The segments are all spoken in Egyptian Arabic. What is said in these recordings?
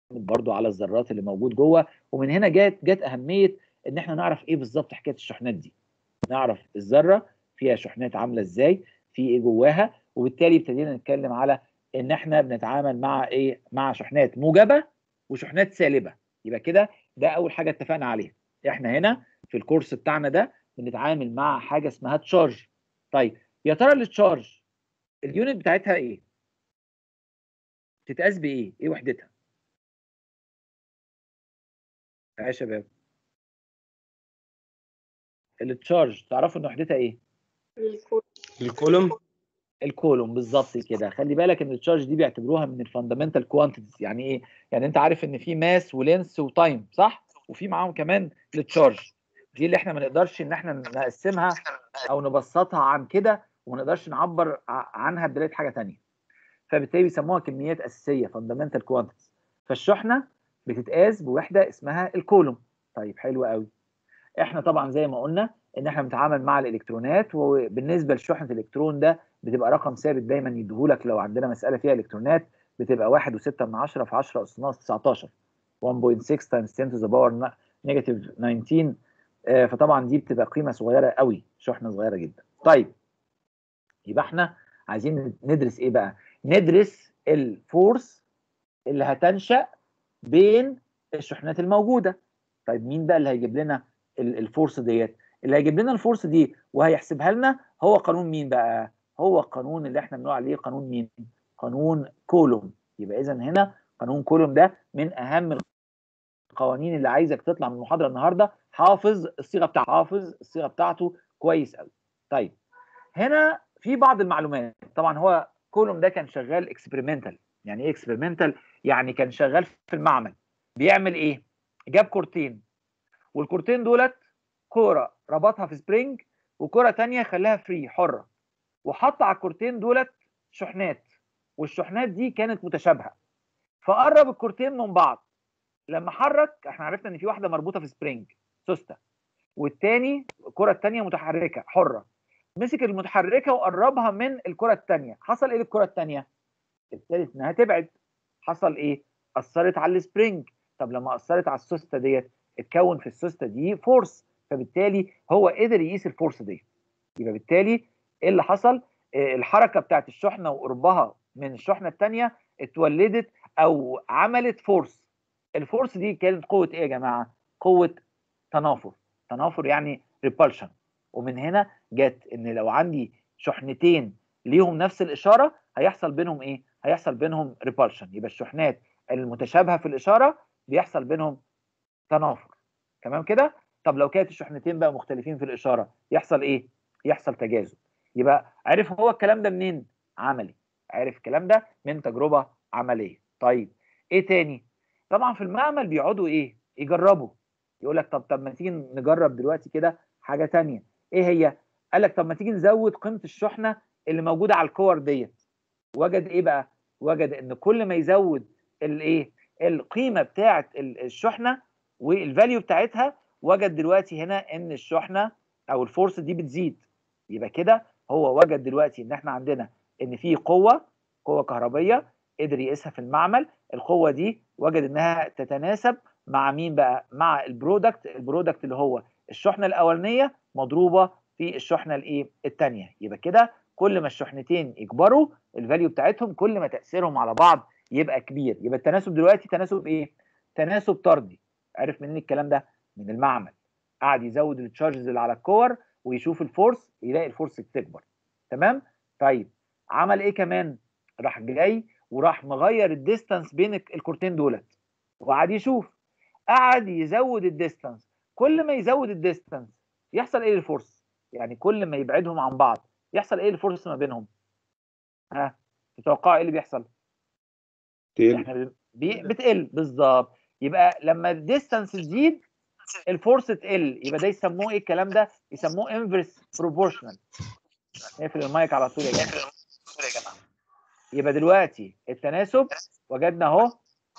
برضو على الذرات اللي موجود جوه ومن هنا جت جت اهميه ان احنا نعرف ايه بالظبط حكايه الشحنات دي نعرف الذره فيها شحنات عامله ازاي في ايه جواها وبالتالي ابتدينا نتكلم على ان احنا بنتعامل مع ايه مع شحنات موجبه وشحنات سالبه يبقى كده ده اول حاجه اتفقنا عليها احنا هنا في الكورس بتاعنا ده بنتعامل مع حاجه اسمها تشارج طيب يا ترى التشارج اليونت بتاعتها ايه تتقاس بايه ايه وحدتها يا شباب التشارج تعرفوا ان وحدتها ايه الكولوم الكولوم بالظبط كده خلي بالك ان التشارج دي بيعتبروها من الفاندامنتال كوانتيتيز يعني ايه يعني انت عارف ان في ماس ولينس وتايم صح وفي معاهم كمان التشارج دي اللي احنا ما نقدرش ان احنا نقسمها او نبسطها عن كده وما نقدرش نعبر عنها بدلاله حاجه ثانيه فبالتالي بيسموها كميات اساسيه فاندامنتال كوانتيتيز فالشحنه بتتقاس بوحده اسمها الكولوم طيب حلو قوي احنا طبعا زي ما قلنا ان احنا بنتعامل مع الالكترونات وبالنسبه لشحنه الالكترون ده بتبقى رقم ثابت دايما يديهولك لو عندنا مساله فيها الكترونات بتبقى 1.6 من 10 في 10 اس ناقص 19 1.6 تايمز 10 تو ذا باور نيجاتيف 19 آه فطبعا دي بتبقى قيمه صغيره قوي شحنه صغيره جدا طيب يبقى احنا عايزين ندرس ايه بقى ندرس الفورس اللي هتنشا بين الشحنات الموجوده طيب مين بقى اللي هيجيب لنا الفورس ديت اللي هيجيب لنا الفورس دي وهيحسبها لنا هو قانون مين بقى هو القانون اللي احنا بنقول عليه قانون مين قانون كولوم يبقى اذا هنا قانون كولوم ده من اهم القوانين اللي عايزك تطلع من المحاضره النهارده حافظ الصيغه بتاعته حافظ الصيغه بتاعته كويس قوي طيب هنا في بعض المعلومات طبعا هو كولوم ده كان شغال اكسبيرمنتال يعني ايه اكسبيرمنتال يعني كان شغال في المعمل بيعمل ايه جاب كورتين والكورتين دولت كوره ربطها في سبرينج وكوره ثانيه خلاها فري حره وحط على الكورتين دولت شحنات والشحنات دي كانت متشابهه فقرب الكورتين من بعض لما حرك احنا عرفنا ان في واحده مربوطه في سبرينج سوسته والتاني الكره الثانيه متحركه حره مسك المتحركه وقربها من الكره الثانيه حصل ايه للكره الثانيه ابتدت انها تبعد حصل ايه اثرت على السبرينج طب لما اثرت على السوسته ديت اتكون في السوسته دي فورس فبالتالي هو قدر يقيس الفورس دي يبقى بالتالي ايه اللي حصل الحركه بتاعت الشحنه وقربها من الشحنه الثانيه اتولدت او عملت فورس الفورس دي كانت قوه ايه يا جماعه قوه تنافر تنافر يعني ريبالشن ومن هنا جت ان لو عندي شحنتين ليهم نفس الاشاره هيحصل بينهم ايه هيحصل بينهم ريبالشن يبقى الشحنات المتشابهه في الاشاره بيحصل بينهم تنافر تمام كده طب لو كانت الشحنتين بقى مختلفين في الاشاره يحصل ايه يحصل تجاذب يبقى عرف هو الكلام ده منين عملي عرف الكلام ده من تجربه عمليه طيب ايه تاني طبعا في المعمل بيقعدوا ايه يجربوا يقول لك طب طب ما تيجي نجرب دلوقتي كده حاجه تانية ايه هي قال لك طب ما تيجي نزود قيمه الشحنه اللي موجوده على الكور ديت وجد ايه بقى وجد ان كل ما يزود الايه القيمه بتاعه الشحنه والفاليو بتاعتها وجد دلوقتي هنا ان الشحنه او الفورس دي بتزيد يبقى كده هو وجد دلوقتي ان احنا عندنا ان في قوه قوه كهربيه قدر يقيسها في المعمل القوه دي وجد انها تتناسب مع مين بقى مع البرودكت البرودكت اللي هو الشحنه الاولانيه مضروبه في الشحنه الايه الثانيه يبقى كده كل ما الشحنتين يكبروا الفاليو بتاعتهم كل ما تاثيرهم على بعض يبقى كبير يبقى التناسب دلوقتي تناسب ايه تناسب طردي عرف منين الكلام ده من المعمل قعد يزود التشارجز اللي على الكور ويشوف الفورس يلاقي الفورس بتكبر تمام طيب عمل ايه كمان راح جاي وراح مغير الديستانس بين الكورتين دولت وقعد يشوف قعد يزود الديستانس كل ما يزود الديستانس يحصل ايه للفورس يعني كل ما يبعدهم عن بعض يحصل ايه الفورس ما بينهم ها تتوقعوا ايه اللي بيحصل احنا بي... بتقل بالظبط يبقى لما الديستانس تزيد الفورس تقل يبقى ده يسموه ايه الكلام ده يسموه انفرس بروبورشنال نقفل المايك على طول يا جماعه يبقى دلوقتي التناسب وجدنا اهو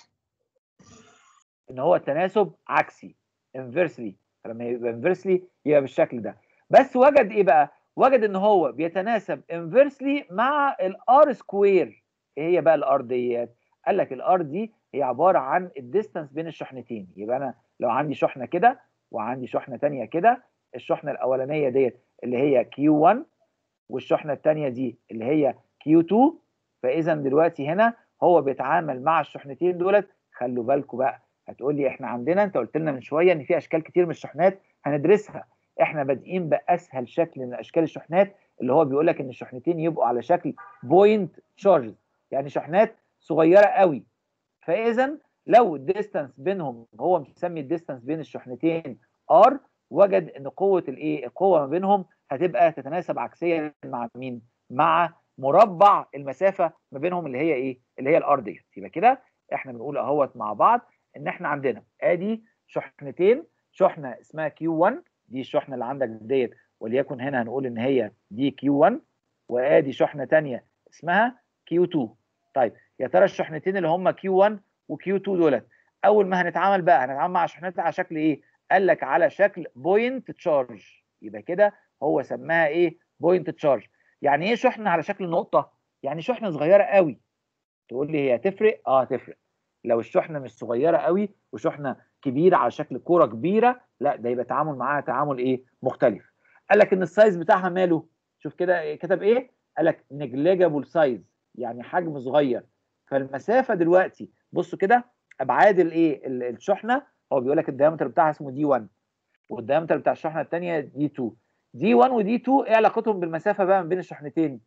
ان هو التناسب عكسي انفرسلي فلما يبقى انفرسلي يبقى بالشكل ده بس وجد ايه بقى وجد ان هو بيتناسب انفرسلي مع الار سكوير ايه هي بقى الار ديت قال لك الار دي هي عباره عن الديستانس بين الشحنتين يبقى انا لو عندي شحنه كده وعندي شحنه ثانيه كده الشحنه الاولانيه ديت اللي هي Q1 والشحنه الثانيه دي اللي هي Q2 فاذا دلوقتي هنا هو بيتعامل مع الشحنتين دولت خلوا بالكم بقى هتقول لي احنا عندنا انت قلت لنا من شويه ان في اشكال كتير من الشحنات هندرسها احنا بادئين باسهل شكل من اشكال الشحنات اللي هو بيقول لك ان الشحنتين يبقوا على شكل بوينت تشارج يعني شحنات صغيره قوي فاذا لو الديستانس بينهم هو مسمي الديستانس بين الشحنتين ار وجد ان قوه الايه القوه ما بينهم هتبقى تتناسب عكسيا مع مين مع مربع المسافه ما بينهم اللي هي ايه اللي هي الار ديت يبقى كده احنا بنقول اهوت مع بعض ان احنا عندنا ادي شحنتين شحنه اسمها كيو 1 دي الشحنه اللي عندك ديت وليكن هنا هنقول ان هي دي كيو 1 وادي شحنه ثانيه اسمها كيو 2 طيب يا ترى الشحنتين اللي هم كيو 1 وكيو 2 دولت اول ما هنتعامل بقى هنتعامل مع شحنات على شكل ايه قال لك على شكل بوينت تشارج يبقى كده هو سماها ايه بوينت تشارج يعني ايه شحنه على شكل نقطه يعني شحنه صغيره قوي تقول لي هي هتفرق اه هتفرق لو الشحنه مش صغيره قوي وشحنه كبيره على شكل كوره كبيره لا ده يبقى تعامل معاها تعامل ايه مختلف قال لك ان السايز بتاعها ماله شوف كده كتب ايه قال لك نجليجابل سايز يعني حجم صغير فالمسافه دلوقتي بصوا كده ابعاد الايه الشحنه هو بيقول لك الدايمتر بتاعها اسمه دي 1 والدايمتر بتاع الشحنه الثانيه دي 2 دي 1 ودي 2 ايه علاقتهم بالمسافه بقى ما بين الشحنتين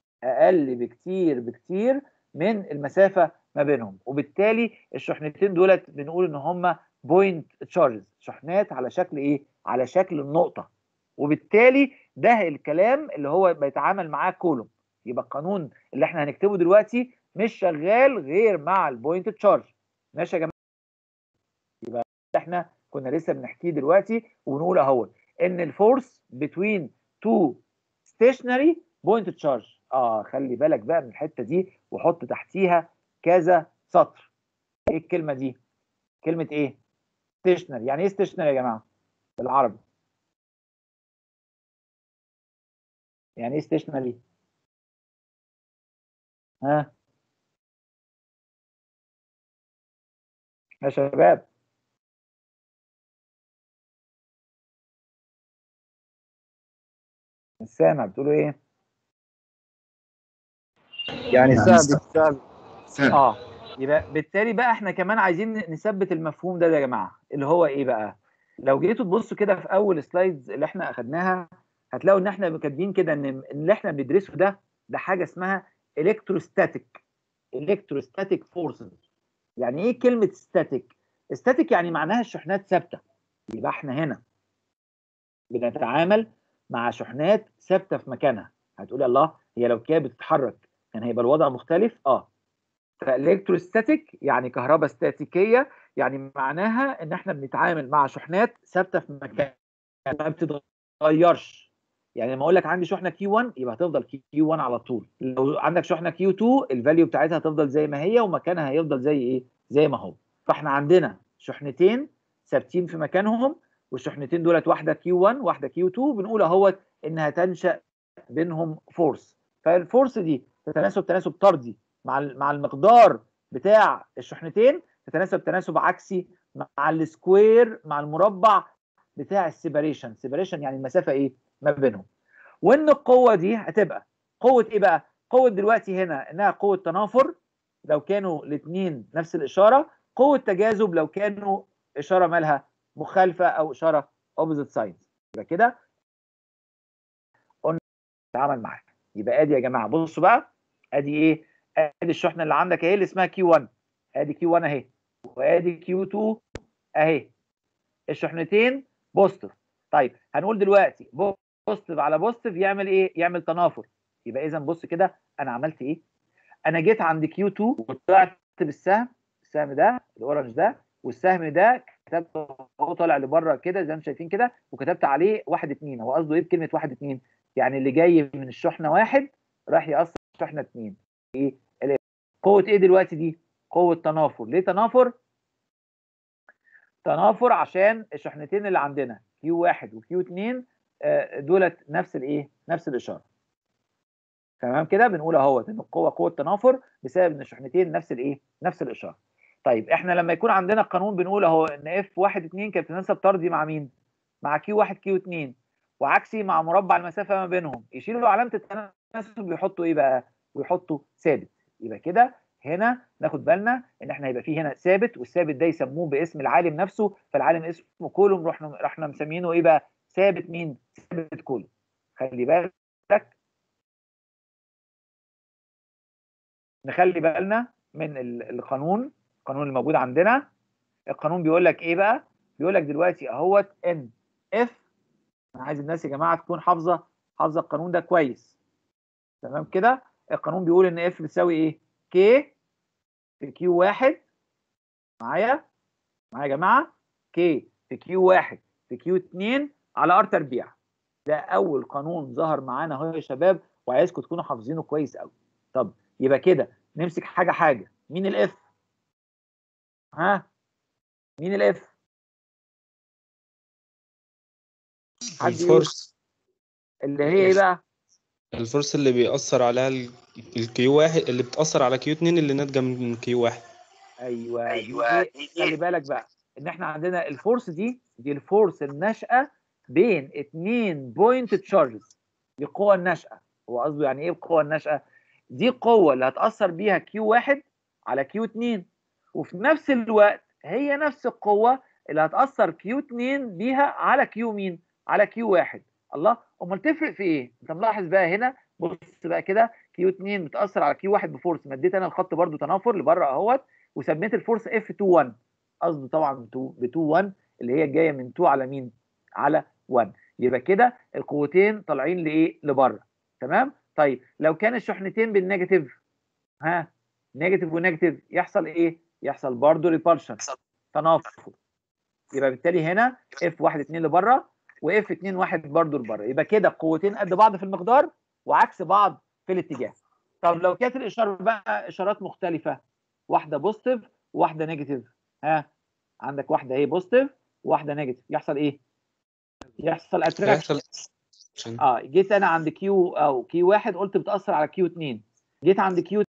اقل بكتير بكتير من المسافه ما بينهم وبالتالي الشحنتين دولت بنقول ان هم بوينت تشارجز شحنات على شكل ايه على شكل النقطه وبالتالي ده الكلام اللي هو بيتعامل معاه كولوم يبقى القانون اللي احنا هنكتبه دلوقتي مش شغال غير مع البوينت تشارج ماشي يا جماعه يبقى احنا كنا لسه بنحكيه دلوقتي ونقول اهو ان الفورس بتوين تو ستيشنري بوينت تشارج اه خلي بالك بقى من الحته دي وحط تحتيها كذا سطر ايه الكلمه دي كلمه ايه ستيشنري يعني ايه ستيشنري يا جماعه بالعربي يعني ايه ستيشنري ها يا شباب مش سامع بتقولوا ايه يعني ثابت ثابت اه يبقى بالتالي بقى احنا كمان عايزين نثبت المفهوم ده, ده يا جماعه اللي هو ايه بقى لو جيتوا تبصوا كده في اول سلايدز اللي احنا اخدناها هتلاقوا ان احنا كاتبين كده ان اللي احنا بندرسه ده ده حاجه اسمها الكتروستاتيك الكتروستاتيك فورسز يعني ايه كلمه ستاتيك ستاتيك يعني معناها الشحنات ثابته يبقى احنا هنا بنتعامل مع شحنات ثابته في مكانها هتقولي الله هي لو كانت بتتحرك كان هيبقى الوضع مختلف اه فالكتروستاتيك يعني كهرباء استاتيكيه يعني معناها ان احنا بنتعامل مع شحنات ثابته في مكانها ما بتتغيرش يعني لما اقول لك عندي شحنه كيو 1 يبقى هتفضل كيو 1 على طول لو عندك شحنه كيو 2 الفاليو بتاعتها هتفضل زي ما هي ومكانها هيفضل زي ايه زي ما هو فاحنا عندنا شحنتين ثابتين في مكانهم والشحنتين دولت واحده كيو 1 واحده كيو 2 بنقول اهوت انها تنشا بينهم فورس فالفورس دي تتناسب تناسب طردي مع مع المقدار بتاع الشحنتين تتناسب تناسب عكسي مع السكوير مع المربع بتاع السيبريشن سيبريشن يعني المسافه ايه ما بينهم وان القوه دي هتبقى قوه ايه بقى قوه دلوقتي هنا انها قوه تنافر لو كانوا الاثنين نفس الاشاره قوه تجاذب لو كانوا اشاره مالها مخالفه او اشاره اوبوزيت ساينز يبقى كده قلنا نتعامل معاها يبقى ادي يا جماعه بصوا بقى ادي ايه ادي الشحنه اللي عندك اهي اللي اسمها كيو 1 ادي كيو 1 اهي وادي كيو 2 اهي الشحنتين بوزيتيف طيب هنقول دلوقتي بوزيتيف على بوزيتيف يعمل ايه يعمل تنافر يبقى اذا بص كده انا عملت ايه انا جيت عند كيو 2 وطلعت بالسهم السهم ده الاورنج ده والسهم ده كتبت هو طالع لبره كده زي ما انتم شايفين كده وكتبت عليه 1 2 هو قصده ايه بكلمه 1 2 يعني اللي جاي من الشحنه واحد راح ياثر في الشحنه 2 ايه قوه ايه دلوقتي دي قوه تنافر ليه تنافر تنافر عشان الشحنتين اللي عندنا كيو 1 وكيو 2 دولت نفس الايه نفس الاشاره تمام كده بنقول اهوت ان القوه قوه تنافر بسبب ان الشحنتين نفس الايه نفس الاشاره طيب احنا لما يكون عندنا القانون بنقول اهو ان اف 1 2 كانت تناسب طردي مع مين مع كيو 1 كيو 2 وعكسي مع مربع المسافه ما بينهم يشيلوا علامه التناسب ويحطوا ايه بقى ويحطوا ثابت يبقى كده هنا ناخد بالنا ان احنا هيبقى فيه هنا ثابت والثابت ده يسموه باسم العالم نفسه فالعالم اسمه كولوم رحنا رحنا مسمينه ايه بقى ثابت مين ثابت كولوم خلي بالك نخلي بالنا من القانون القانون اللي موجود عندنا القانون بيقول لك ايه بقى بيقول لك دلوقتي اهوت ان اف انا عايز الناس يا جماعه تكون حافظه حافظه القانون ده كويس تمام كده القانون بيقول ان اف بتساوي ايه كي في كيو واحد معايا معايا يا جماعه كي في كيو واحد في كيو 2 على ار تربيع ده اول قانون ظهر معانا اهو يا شباب وعايزكم تكونوا حافظينه كويس قوي طب يبقى كده نمسك حاجه حاجه مين الاف ها مين الاف الفورس اللي هي ايه بقى الفورس اللي بيأثر عليها الكيو واحد اللي بتأثر على كيو اتنين اللي ناتجة من كيو واحد ايوه ايوه دي خلي بالك بقى ان احنا عندنا الفورس دي دي الفورس الناشئه بين اتنين بوينت تشارجز دي القوه الناشئه هو قصده يعني ايه القوه الناشئه دي القوه اللي هتاثر بيها كيو واحد على كيو 2 وفي نفس الوقت هي نفس القوه اللي هتاثر كيو 2 بيها على كيو مين على كيو 1 الله امال تفرق في ايه انت ملاحظ بقى هنا بص بقى كده كيو 2 بتاثر على كيو 1 بفورس مديت انا الخط برده تنافر لبره اهوت وسميت الفورس اف 2 1 قصده طبعا ب 2 1 اللي هي جايه من 2 على مين على 1 يبقى كده القوتين طالعين لايه لبره تمام طيب لو كان الشحنتين بالنيجاتيف ها نيجاتيف ونيجاتيف يحصل ايه يحصل برضه ريبالشن تنافر يبقى بالتالي هنا اف 1 2 لبره واف 2 1 برضه لبره يبقى كده القوتين قد بعض في المقدار وعكس بعض في الاتجاه طب لو كانت الاشاره بقى اشارات مختلفه واحده بوزيتيف وواحده نيجاتيف ها عندك واحده اهي بوزيتيف وواحده نيجاتيف يحصل ايه يحصل اتراكشن اه جيت انا عند كيو او كيو واحد قلت بتاثر على كيو 2 جيت عند كيو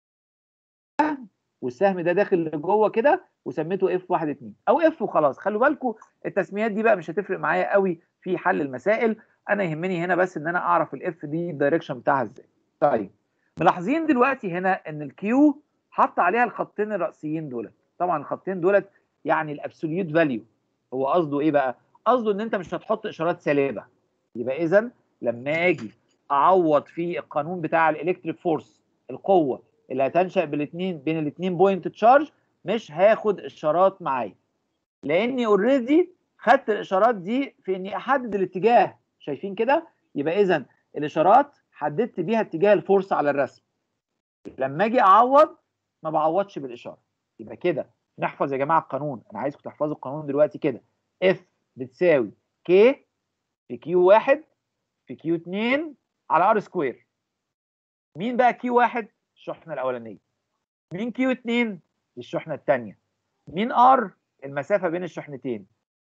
والسهم ده داخل لجوه كده وسميته اف 1 2 او اف وخلاص خلوا بالكم التسميات دي بقى مش هتفرق معايا قوي في حل المسائل انا يهمني هنا بس ان انا اعرف الاف دي الدايركشن بتاعها ازاي طيب ملاحظين دلوقتي هنا ان الكيو حط عليها الخطين الرئيسيين دولت طبعا الخطين دولت يعني الابسوليوت فاليو هو قصده ايه بقى قصده ان انت مش هتحط اشارات سالبه يبقى اذا لما اجي اعوض في القانون بتاع الالكتريك فورس القوه اللي هتنشا بالاثنين بين الاثنين بوينت تشارج مش هاخد اشارات معايا لاني اوريدي خدت الاشارات دي في اني احدد الاتجاه شايفين كده يبقى اذا الاشارات حددت بيها اتجاه الفورس على الرسم لما اجي اعوض ما بعوضش بالاشاره يبقى كده نحفظ يا جماعه القانون انا عايزكم تحفظوا القانون دلوقتي كده اف بتساوي كي في كيو 1 في كيو 2 على ار سكوير مين بقى كيو 1 الشحنه الاولانيه مين كيو 2 الشحنه الثانيه مين ار المسافه بين الشحنتين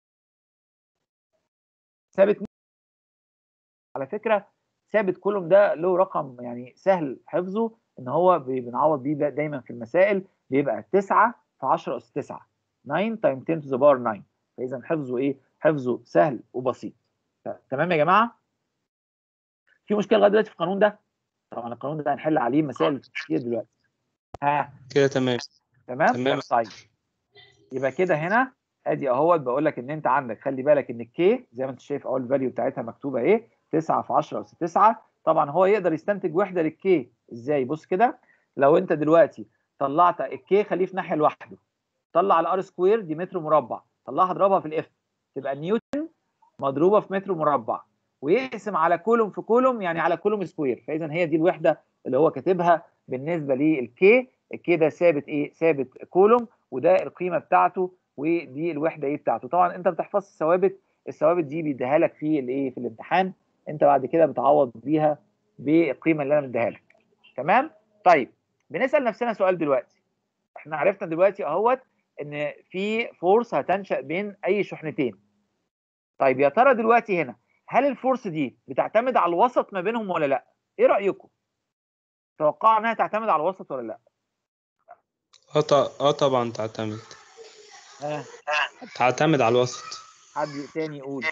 ثابت على فكره ثابت كولوم ده له رقم يعني سهل حفظه ان هو بنعوض بيه دايما في المسائل بيبقى 9 في 10 اس 9 9 تايم 10 تو ذا باور 9 فاذا حفظه ايه حفظه سهل وبسيط تمام يا جماعه في مشكله لغايه دلوقتي في القانون ده طبعا القانون ده هنحل عليه مسائل كتير دلوقتي ها كده تمام تمام تمام. طيب يبقى كده هنا ادي اهوت بقول لك ان انت عندك خلي بالك ان الكي زي ما انت شايف اهو الفاليو بتاعتها مكتوبه ايه 9 في 10 اس 9 طبعا هو يقدر يستنتج وحده للكي ازاي بص كده لو انت دلوقتي طلعت الكي خليه في ناحيه لوحده طلع الار سكوير دي متر مربع طلعها اضربها في الاف تبقى نيوتن مضروبه في متر مربع ويقسم على كولوم في كولوم يعني على كولوم سكوير فاذا هي دي الوحده اللي هو كاتبها بالنسبه للكي الكي ده ثابت ايه ثابت كولوم وده القيمه بتاعته ودي الوحده ايه بتاعته طبعا انت بتحفظ الثوابت الثوابت دي بيديها لك في الايه في الامتحان انت بعد كده بتعوض بيها بالقيمه اللي انا مديها لك تمام طيب بنسال نفسنا سؤال دلوقتي احنا عرفنا دلوقتي اهوت ان في فورس هتنشا بين اي شحنتين طيب يا ترى دلوقتي هنا هل الفورس دي بتعتمد على الوسط ما بينهم ولا لا ايه رايكم توقع انها تعتمد على الوسط ولا لا اه ط- اه طبعا تعتمد ها تعتمد على الوسط حد تاني يقول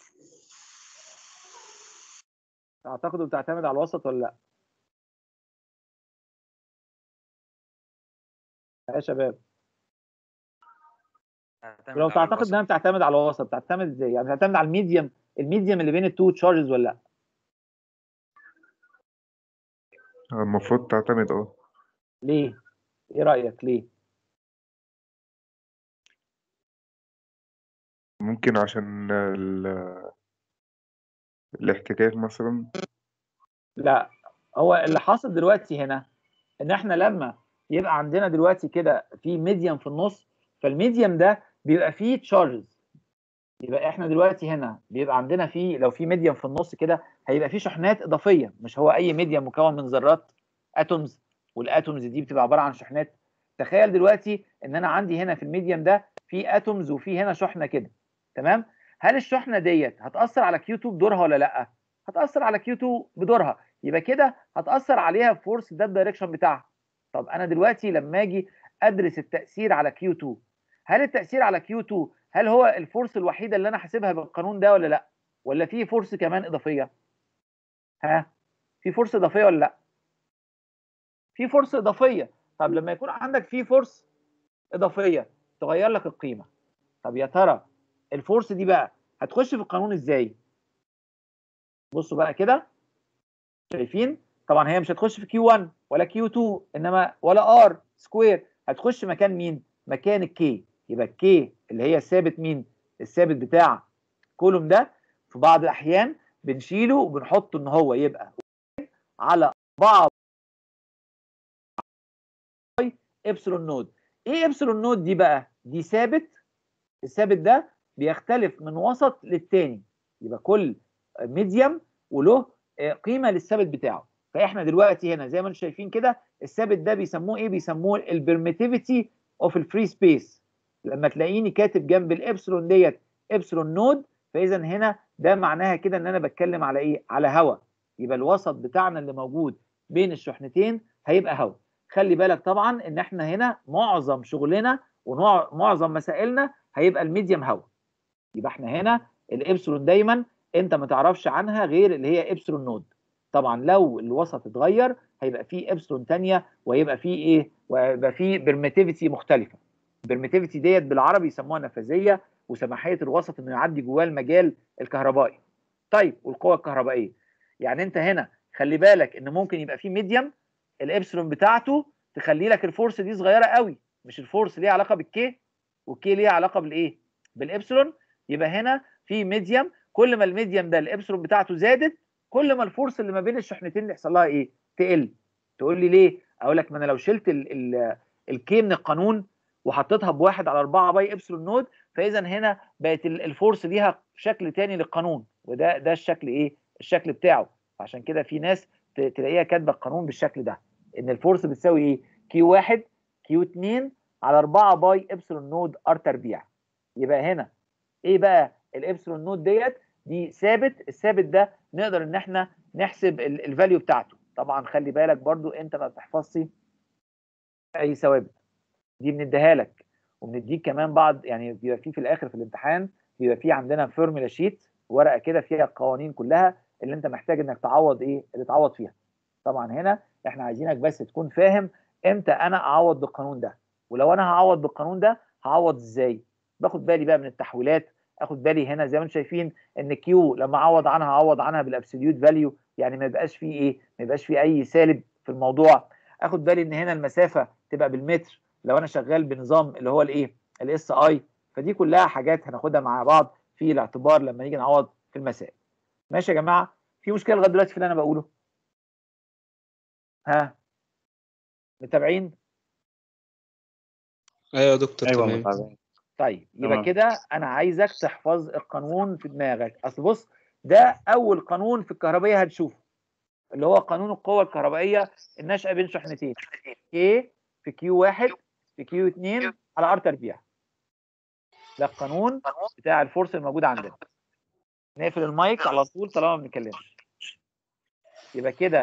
تعتقدوا بتعتمد على الوسط ولا لا يا شباب تعتمد ولو على تعتقد الوسط. انها بتعتمد على الوسط بتعتمد ازاي يعني بتعتمد على الميديم الميديم اللي بين التو تشارجز ولا لا المفروض تعتمد اه ليه ايه رايك ليه ممكن عشان ال... الاحتكاك مثلا لا هو اللي حاصل دلوقتي هنا ان احنا لما يبقى عندنا دلوقتي كده في ميديم في النص فالميديم ده بيبقى فيه تشارجز يبقى احنا دلوقتي هنا بيبقى عندنا في لو في ميديم في النص كده هيبقى فيه شحنات اضافيه مش هو اي ميديم مكون من ذرات اتومز والاتومز دي بتبقى عباره عن شحنات تخيل دلوقتي ان انا عندي هنا في الميديم ده في اتومز وفي هنا شحنه كده تمام هل الشحنه ديت هتاثر على كيو 2 بدورها ولا لا هتاثر على كيو 2 بدورها يبقى كده هتاثر عليها فورس ده الدايركشن بتاعها طب انا دلوقتي لما اجي ادرس التاثير على كيو 2 هل التاثير على كيو 2 هل هو الفورس الوحيده اللي انا حاسبها بالقانون ده ولا لا ولا في فورس كمان اضافيه ها في فورس اضافيه ولا لا في فورس اضافيه طب لما يكون عندك في فورس اضافيه تغير لك القيمه طب يا ترى الفورس دي بقى هتخش في القانون ازاي بصوا بقى كده شايفين طبعا هي مش هتخش في كيو 1 ولا كيو 2 انما ولا ار سكوير هتخش مكان مين مكان الكي يبقى الكي اللي هي الثابت مين الثابت بتاع كولوم ده في بعض الاحيان بنشيله وبنحطه ان هو يبقى على بعض ابسلون نود ايه ابسلون نود دي بقى دي ثابت الثابت ده بيختلف من وسط للتاني يبقى كل ميديم وله آه، قيمه للثابت بتاعه فاحنا دلوقتي هنا زي ما انتم شايفين كده الثابت ده بيسموه ايه بيسموه البرميتيفيتي اوف الفري سبيس لما تلاقيني كاتب جنب الابسلون ديت ابسلون نود فاذا هنا ده معناها كده ان انا بتكلم على ايه على هواء يبقى الوسط بتاعنا اللي موجود بين الشحنتين هيبقى هواء خلي بالك طبعا ان احنا هنا معظم شغلنا ومعظم مسائلنا هيبقى الميديم هواء يبقى احنا هنا الابسلون دايما انت ما تعرفش عنها غير اللي هي ابسلون نود طبعا لو الوسط اتغير هيبقى فيه ابسلون تانية وهيبقى فيه ايه وهيبقى فيه برميتيفيتي مختلفه البرميتيفيتي ديت بالعربي يسموها نفاذيه وسماحيه الوسط انه يعدي جواه المجال الكهربائي طيب والقوه الكهربائيه يعني انت هنا خلي بالك ان ممكن يبقى فيه ميديم الابسلون بتاعته تخلي لك الفورس دي صغيره قوي مش الفورس ليها علاقه بالكي والكي ليها علاقه بالايه بالابسلون يبقى هنا في ميديم كل ما الميديم ده الابسلون بتاعته زادت كل ما الفورس اللي ما بين الشحنتين اللي يحصل لها ايه تقل تقول لي ليه اقول لك ما انا لو شلت ال ال الكي من القانون وحطيتها بواحد على 4 باي ابسلون نود فاذا هنا بقت ال- الفورس ليها شكل تاني للقانون وده ده الشكل ايه الشكل بتاعه عشان كده في ناس ت- تلاقيها كاتبه القانون بالشكل ده ان الفورس بتساوي ايه كيو 1 كيو 2 على 4 باي ابسلون نود ار تربيع يبقى هنا ايه بقى الابسلون نود ديت دي ثابت الثابت ده نقدر ان احنا نحسب الفاليو بتاعته طبعا خلي بالك برضو انت ما بتحفظش اي ثوابت دي بنديها لك وبنديك كمان بعض يعني بيبقى في في الاخر في الامتحان بيبقى في عندنا فورمولا شيت ورقه كده فيها القوانين كلها اللي انت محتاج انك تعوض ايه اللي تعوض فيها طبعا هنا احنا عايزينك بس تكون فاهم امتى انا اعوض بالقانون ده ولو انا هعوض بالقانون ده هعوض ازاي باخد بالي بقى من التحويلات اخد بالي هنا زي ما انتم شايفين ان كيو لما اعوض عنها اعوض عنها بالابسوليوت فاليو يعني ما يبقاش فيه ايه ما يبقاش فيه اي سالب في الموضوع اخد بالي ان هنا المسافه تبقى بالمتر لو انا شغال بنظام اللي هو الايه الاس اي فدي كلها حاجات هناخدها مع بعض في الاعتبار لما نيجي نعوض في المسائل ماشي يا جماعه في مشكله لغايه دلوقتي في اللي انا بقوله ها متابعين ايوه يا دكتور ايوه تمام متابعين طيب يبقى تمام. كده انا عايزك تحفظ القانون في دماغك اصل بص ده اول قانون في الكهربائيه هتشوفه اللي هو قانون القوه الكهربائيه الناشئه بين شحنتين كي في كيو 1 في كيو 2 على ار تربيع ده القانون بتاع الفورس الموجود عندنا نقفل المايك على طول طالما ما بنتكلمش يبقى كده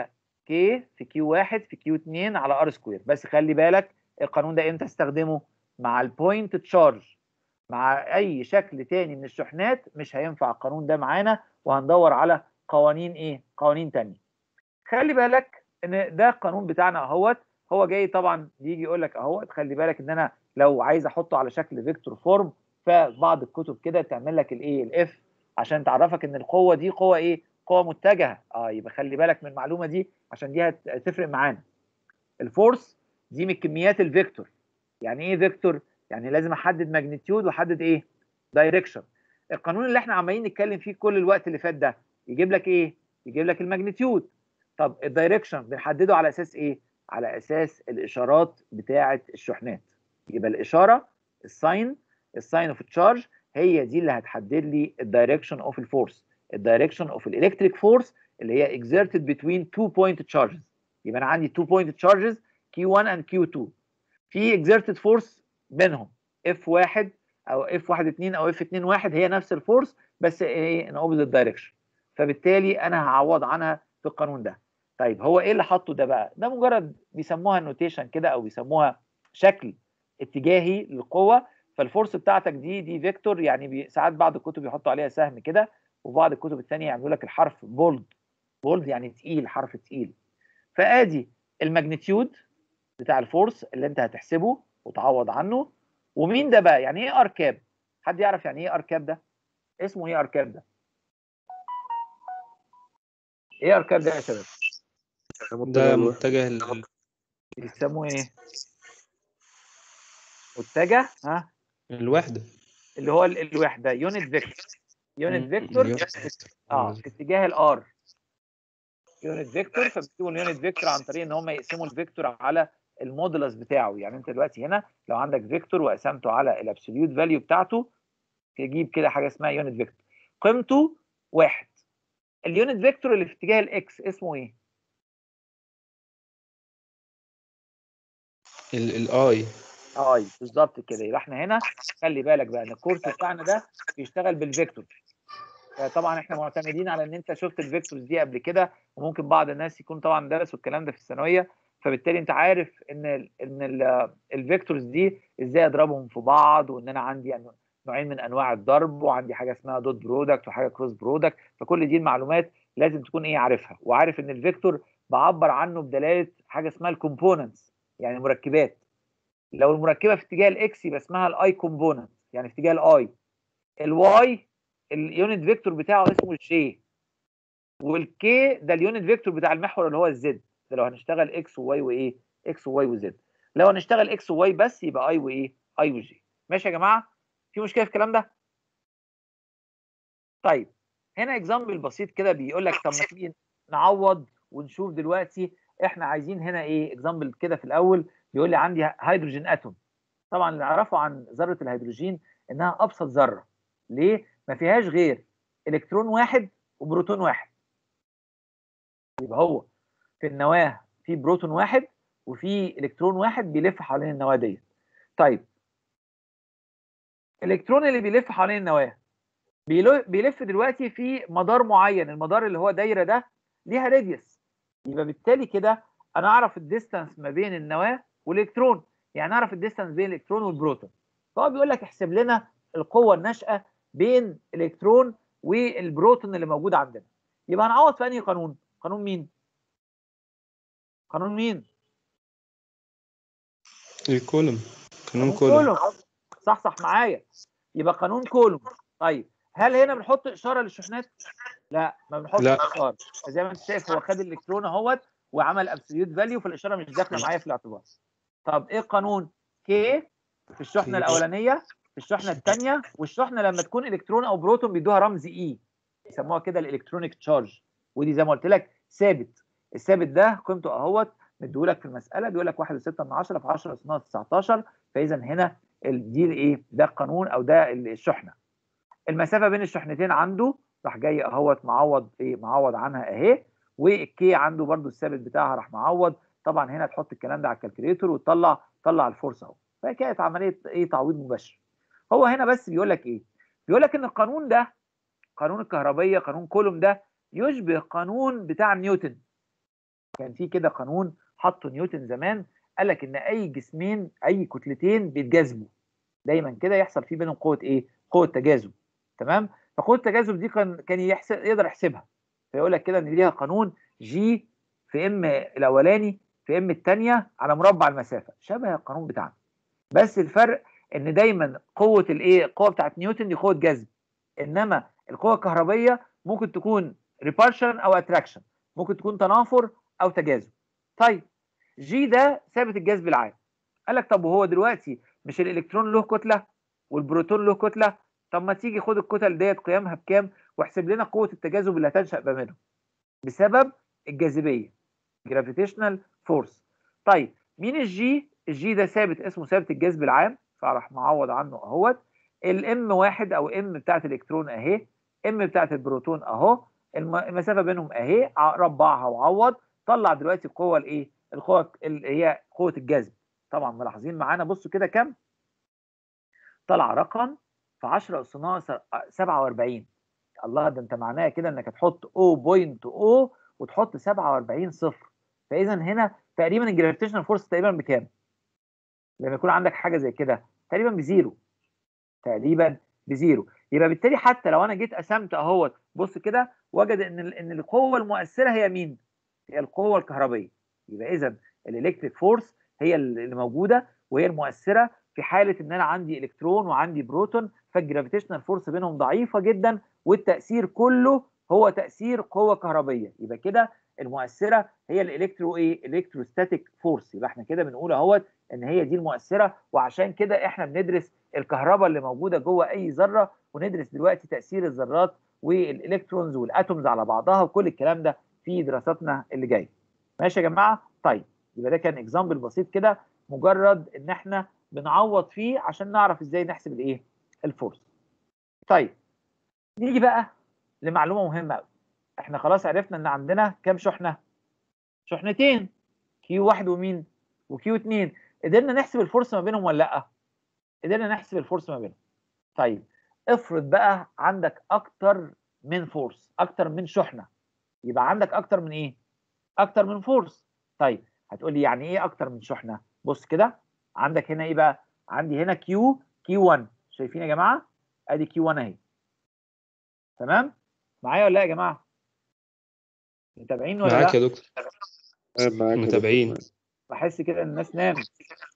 كي في كيو 1 في كيو 2 على ار سكوير بس خلي بالك القانون ده امتى استخدمه مع البوينت تشارج مع اي شكل تاني من الشحنات مش هينفع القانون ده معانا وهندور على قوانين ايه قوانين تانية خلي بالك ان ده القانون بتاعنا اهوت هو جاي طبعا بيجي يقول لك اهوت خلي بالك ان انا لو عايز احطه على شكل فيكتور فورم فبعض الكتب كده تعمل لك الايه الاف عشان تعرفك ان القوه دي قوه ايه قوه متجهه اه يبقى خلي بالك من المعلومه دي عشان دي هت- هتفرق معانا الفورس دي من كميات الفيكتور يعني ايه فيكتور يعني لازم احدد ماجنتيود واحدد ايه دايركشن القانون اللي احنا عمالين نتكلم فيه كل الوقت اللي فات ده يجيب لك ايه يجيب لك الماجنتيود طب الدايركشن بنحدده على اساس ايه على اساس الاشارات بتاعه الشحنات يبقى الاشاره الساين الساين اوف تشارج هي دي اللي هتحدد لي الدايركشن اوف الفورس الدايركشن اوف الالكتريك فورس اللي هي exerted between two point charges يبقى انا عندي two point charges Q1 and Q2 في exerted force بينهم F1 او F12 او F21 هي نفس الفورس بس ايه in opposite direction فبالتالي انا هعوض عنها في القانون ده طيب هو ايه اللي حاطه ده بقى ده مجرد بيسموها نوتيشن كده او بيسموها شكل اتجاهي للقوه فالفورس بتاعتك دي دي فيكتور يعني بي ساعات بعض الكتب يحطوا عليها سهم كده وبعض الكتب الثانيه يعملوا لك الحرف بولد بولد يعني تقيل حرف تقيل فادي الماجنتيود بتاع الفورس اللي انت هتحسبه وتعوض عنه ومين ده بقى يعني ايه اركاب حد يعرف يعني ايه اركاب ده اسمه ايه اركاب ده ايه اركاب ده يا شباب ده متجه لل... بيسموه ايه متجه ها الوحدة اللي هو ال- الوحده يونت فيكتور يونت فيكتور اه في اتجاه الار يونت فيكتور فبيكتبوا اليونت فيكتور عن طريق ان هم يقسموا الفيكتور على المودولس بتاعه يعني انت دلوقتي هنا لو عندك فيكتور وقسمته على الابسوليوت فاليو بتاعته تجيب كده حاجه اسمها يونت فيكتور قيمته واحد اليونت فيكتور اللي في اتجاه الاكس اسمه ايه؟ ال الاي اي بالظبط كده يبقى احنا هنا خلي بالك بقى ان الكورس بتاعنا ده بيشتغل بالفيكتور طبعا احنا معتمدين على ان انت شفت الفيكتورز دي قبل كده وممكن بعض الناس يكون طبعا درسوا الكلام ده في الثانويه فبالتالي انت عارف ان ال ان ال الفيكتورز دي ازاي اضربهم في بعض وان انا عندي يعني نوعين من انواع الضرب وعندي حاجه اسمها دوت برودكت وحاجه كروس برودكت فكل دي المعلومات لازم تكون ايه عارفها وعارف ان الفيكتور بعبر عنه بدلاله حاجه اسمها الكومبوننتس يعني مركبات لو المركبه في اتجاه الاكس يبقى اسمها الاي كومبوننت يعني في اتجاه الاي الواي اليونت فيكتور بتاعه اسمه الجي والكي ده اليونت فيكتور بتاع المحور اللي هو الزد ده لو هنشتغل اكس وواي وايه اكس وواي وزد لو هنشتغل اكس وواي بس يبقى اي وايه اي وجي ماشي يا جماعه في مشكله في الكلام ده طيب هنا اكزامبل بسيط كده بيقول لك طب ما تيجي نعوض ونشوف دلوقتي احنا عايزين هنا ايه اكزامبل كده في الاول بيقول لي عندي هيدروجين اتوم طبعا اللي نعرفه عن ذره الهيدروجين انها ابسط ذره ليه ما فيهاش غير الكترون واحد وبروتون واحد يبقى هو في النواه في بروتون واحد وفي الكترون واحد بيلف حوالين النواه ديت طيب الالكترون اللي بيلف حوالين النواه بيلو- بيلف دلوقتي في مدار معين المدار اللي هو دايره ده ليها راديوس يبقى بالتالي كده انا اعرف الديستانس ما بين النواه والالكترون يعني اعرف الديستانس بين الالكترون والبروتون فهو بيقول لك احسب لنا القوه الناشئه بين الالكترون والبروتون اللي موجود عندنا يبقى هنعوض في انهي قانون قانون مين قانون مين الكولوم قانون قانون كولوم كولوم صح صح معايا يبقى قانون كولوم طيب هل هنا بنحط اشاره للشحنات لا ما بنحطش لا. اشاره زي ما انت شايف هو خد الالكترون اهوت وعمل ابسوليوت فاليو فالاشاره مش داخله معايا في الاعتبار طب ايه قانون كي في الشحنه كي. الاولانيه في الشحنه الثانيه والشحنه لما تكون الكترون او بروتون بيدوها رمز اي يسموها كده الالكترونيك تشارج ودي زي ما قلت لك ثابت الثابت ده قيمته اهوت مديهولك في المساله بيقول لك 1.6 من 10 في 10 اس 19 فاذا هنا ال- دي الايه ده القانون او ده الشحنه المسافه بين الشحنتين عنده راح جاي اهوت معوض ايه معوض عنها اهي والكي عنده برضو الثابت بتاعها راح معوض طبعا هنا تحط الكلام ده على الكالكوليتور وتطلع طلع الفورس اهو فكانت عمليه ايه تعويض مباشر هو هنا بس بيقول لك ايه بيقول لك ان القانون ده قانون الكهربيه قانون كولوم ده يشبه قانون بتاع نيوتن كان في كده قانون حطه نيوتن زمان قال لك ان اي جسمين اي كتلتين بيتجاذبوا دايما كده يحصل في بينهم قوه ايه قوه تجاذب تمام فقوه التجاذب دي كان كان يحسب يقدر يحسبها فيقول لك كده ان ليها قانون جي في ام الاولاني في ام الثانيه على مربع المسافه شبه القانون بتاعنا بس الفرق ان دايما قوه الايه القوه بتاعت نيوتن دي قوه جذب انما القوه الكهربيه ممكن تكون ريبارشن او اتراكشن ممكن تكون تنافر او تجاذب طيب جي ده ثابت الجذب العام قال لك طب وهو دلوقتي مش الالكترون له كتله والبروتون له كتله طب ما تيجي خد الكتل ديت قيمها بكام واحسب لنا قوه التجاذب اللي هتنشا ما بينهم بسبب الجاذبيه جرافيتيشنال فورس طيب مين الجي الجي ده ثابت اسمه ثابت الجذب العام فراح معوض عنه اهوت الام واحد او ام بتاعت الالكترون اهي ام بتاعت البروتون اهو الم- المسافه بينهم اهي ع- ربعها وعوض طلع دلوقتي القوه الايه القوه اللي هي قوه الجذب طبعا ملاحظين معانا بصوا كده كام طلع رقم في 10 اس ناقص 47 الله ده انت معناها كده انك هتحط 0.0 وتحط 47 صفر فاذا هنا تقريبا الجرافيتيشنال فورس تقريبا بكام؟ لما يكون عندك حاجه زي كده تقريبا بزيرو تقريبا بزيرو يبقى بالتالي حتى لو انا جيت قسمت اهوت بص كده وجد ان ال- ان القوه المؤثره هي مين؟ هي القوه الكهربيه يبقى اذا الالكتريك فورس هي اللي موجوده وهي المؤثره في حاله ان انا عندي الكترون وعندي بروتون فالجرافيتيشنال فورس بينهم ضعيفه جدا والتاثير كله هو تاثير قوه كهربيه يبقى كده المؤثره هي الالكترو ايه الكتروستاتيك فورس يبقى احنا كده بنقول اهوت ان هي دي المؤثره وعشان كده احنا بندرس الكهرباء اللي موجوده جوه اي ذره وندرس دلوقتي تاثير الذرات والالكترونز والاتومز على بعضها وكل الكلام ده في دراساتنا اللي جايه ماشي يا جماعه طيب يبقى ده كان اكزامبل بسيط كده مجرد ان احنا بنعوض فيه عشان نعرف ازاي نحسب الايه الفورس طيب نيجي بقى لمعلومه مهمه قوي احنا خلاص عرفنا ان عندنا كام شحنه شحنتين كيو واحد ومين وكيو اتنين قدرنا نحسب الفورس ما بينهم ولا لا قدرنا نحسب الفورس ما بينهم طيب افرض بقى عندك اكتر من فورس اكتر من شحنه يبقى عندك اكتر من ايه اكتر من فورس طيب هتقول لي يعني ايه اكتر من شحنه بص كده عندك هنا ايه بقى عندي هنا كيو كيو 1 شايفين يا جماعه ادي كيو 1 اهي تمام معايا ولا لا يا جماعه متابعين ولا معاك لا يا دكتور معاك يا دكتور. متابعين بحس كده ان الناس نامت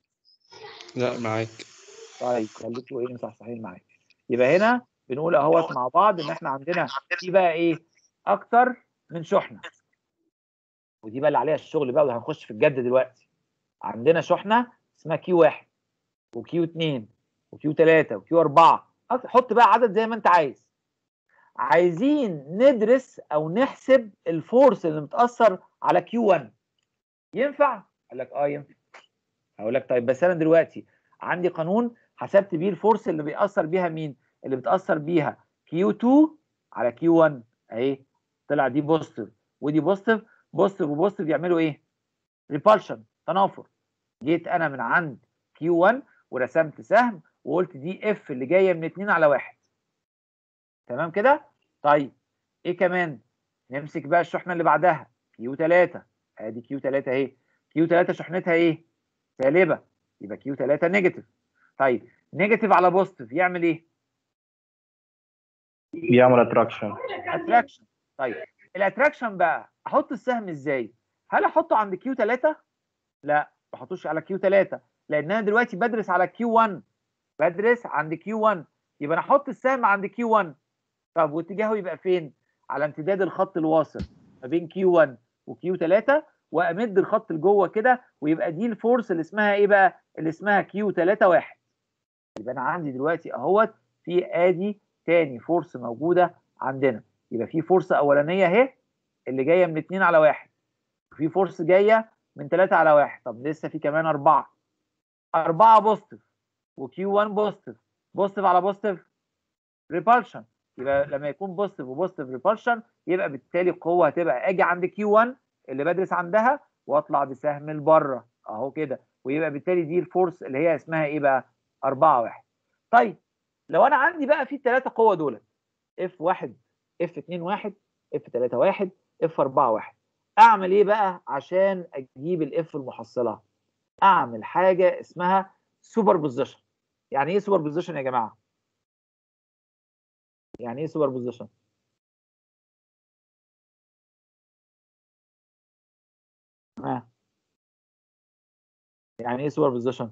لا معاك طيب خليكوا ايه مصحصحين معايا يبقى هنا بنقول اهوت مع بعض ان احنا عندنا في بقى ايه اكتر من شحنه ودي بقى اللي عليها الشغل بقى وهنخش في الجد دلوقتي عندنا شحنه اسمها كيو 1 وكيو 2 وكيو 3 وكيو 4 حط بقى عدد زي ما انت عايز عايزين ندرس او نحسب الفورس اللي متاثر على كيو 1 ينفع؟ قال لك اه ينفع هقول لك طيب بس انا دلوقتي عندي قانون حسبت بيه الفورس اللي بيأثر بيها مين؟ اللي بتأثر بيها Q2 على Q1 اهي طلع دي بوزيتيف ودي بوزيتيف بوزيتيف وبوزيتيف يعملوا ايه؟ ريبالشن تنافر جيت انا من عند Q1 ورسمت سهم وقلت دي اف اللي جايه من 2 على 1 تمام كده؟ طيب ايه كمان؟ نمسك بقى الشحنه اللي بعدها Q3 ادي Q3 اهي Q3 شحنتها ايه؟ سالبه يبقى Q3 نيجاتيف طيب نيجاتيف على بوزيتيف يعمل ايه؟ بيعمل اتراكشن اتراكشن طيب الاتراكشن بقى احط السهم ازاي؟ هل احطه عند كيو 3 لا ما احطوش على كيو 3 لان انا دلوقتي بدرس على كيو 1 بدرس عند كيو 1 يبقى انا احط السهم عند كيو 1 طب واتجاهه يبقى فين على امتداد الخط الواصل ما بين كيو 1 وكيو 3 وامد الخط لجوه كده ويبقى دي الفورس اللي اسمها ايه بقى اللي اسمها كيو 3 1 يبقى انا عندي دلوقتي اهوت في ادي تاني فورس موجوده عندنا يبقى في فرصه اولانيه اهي اللي جايه من 2 على 1 وفي فرصه جايه من 3 على 1 طب لسه في كمان 4 4 بوزيتيف وكيو 1 بوزيتيف بوزيتيف على بوزيتيف ريبالشن يبقى لما يكون بوزيتيف وبوزيتيف ريبالشن يبقى بالتالي القوه هتبقى اجي عند كيو 1 اللي بدرس عندها واطلع بسهم لبره اهو كده ويبقى بالتالي دي الفورس اللي هي اسمها ايه بقى 4 1 طيب لو انا عندي بقى في الثلاثه قوه دول اف 1 اف 2 1 اف 3 1 اف 4 1 اعمل ايه بقى عشان اجيب الاف المحصله اعمل حاجه اسمها سوبر بوزيشن يعني ايه سوبر بوزيشن يا جماعه يعني ايه سوبر بوزيشن آه. يعني ايه سوبر بوزيشن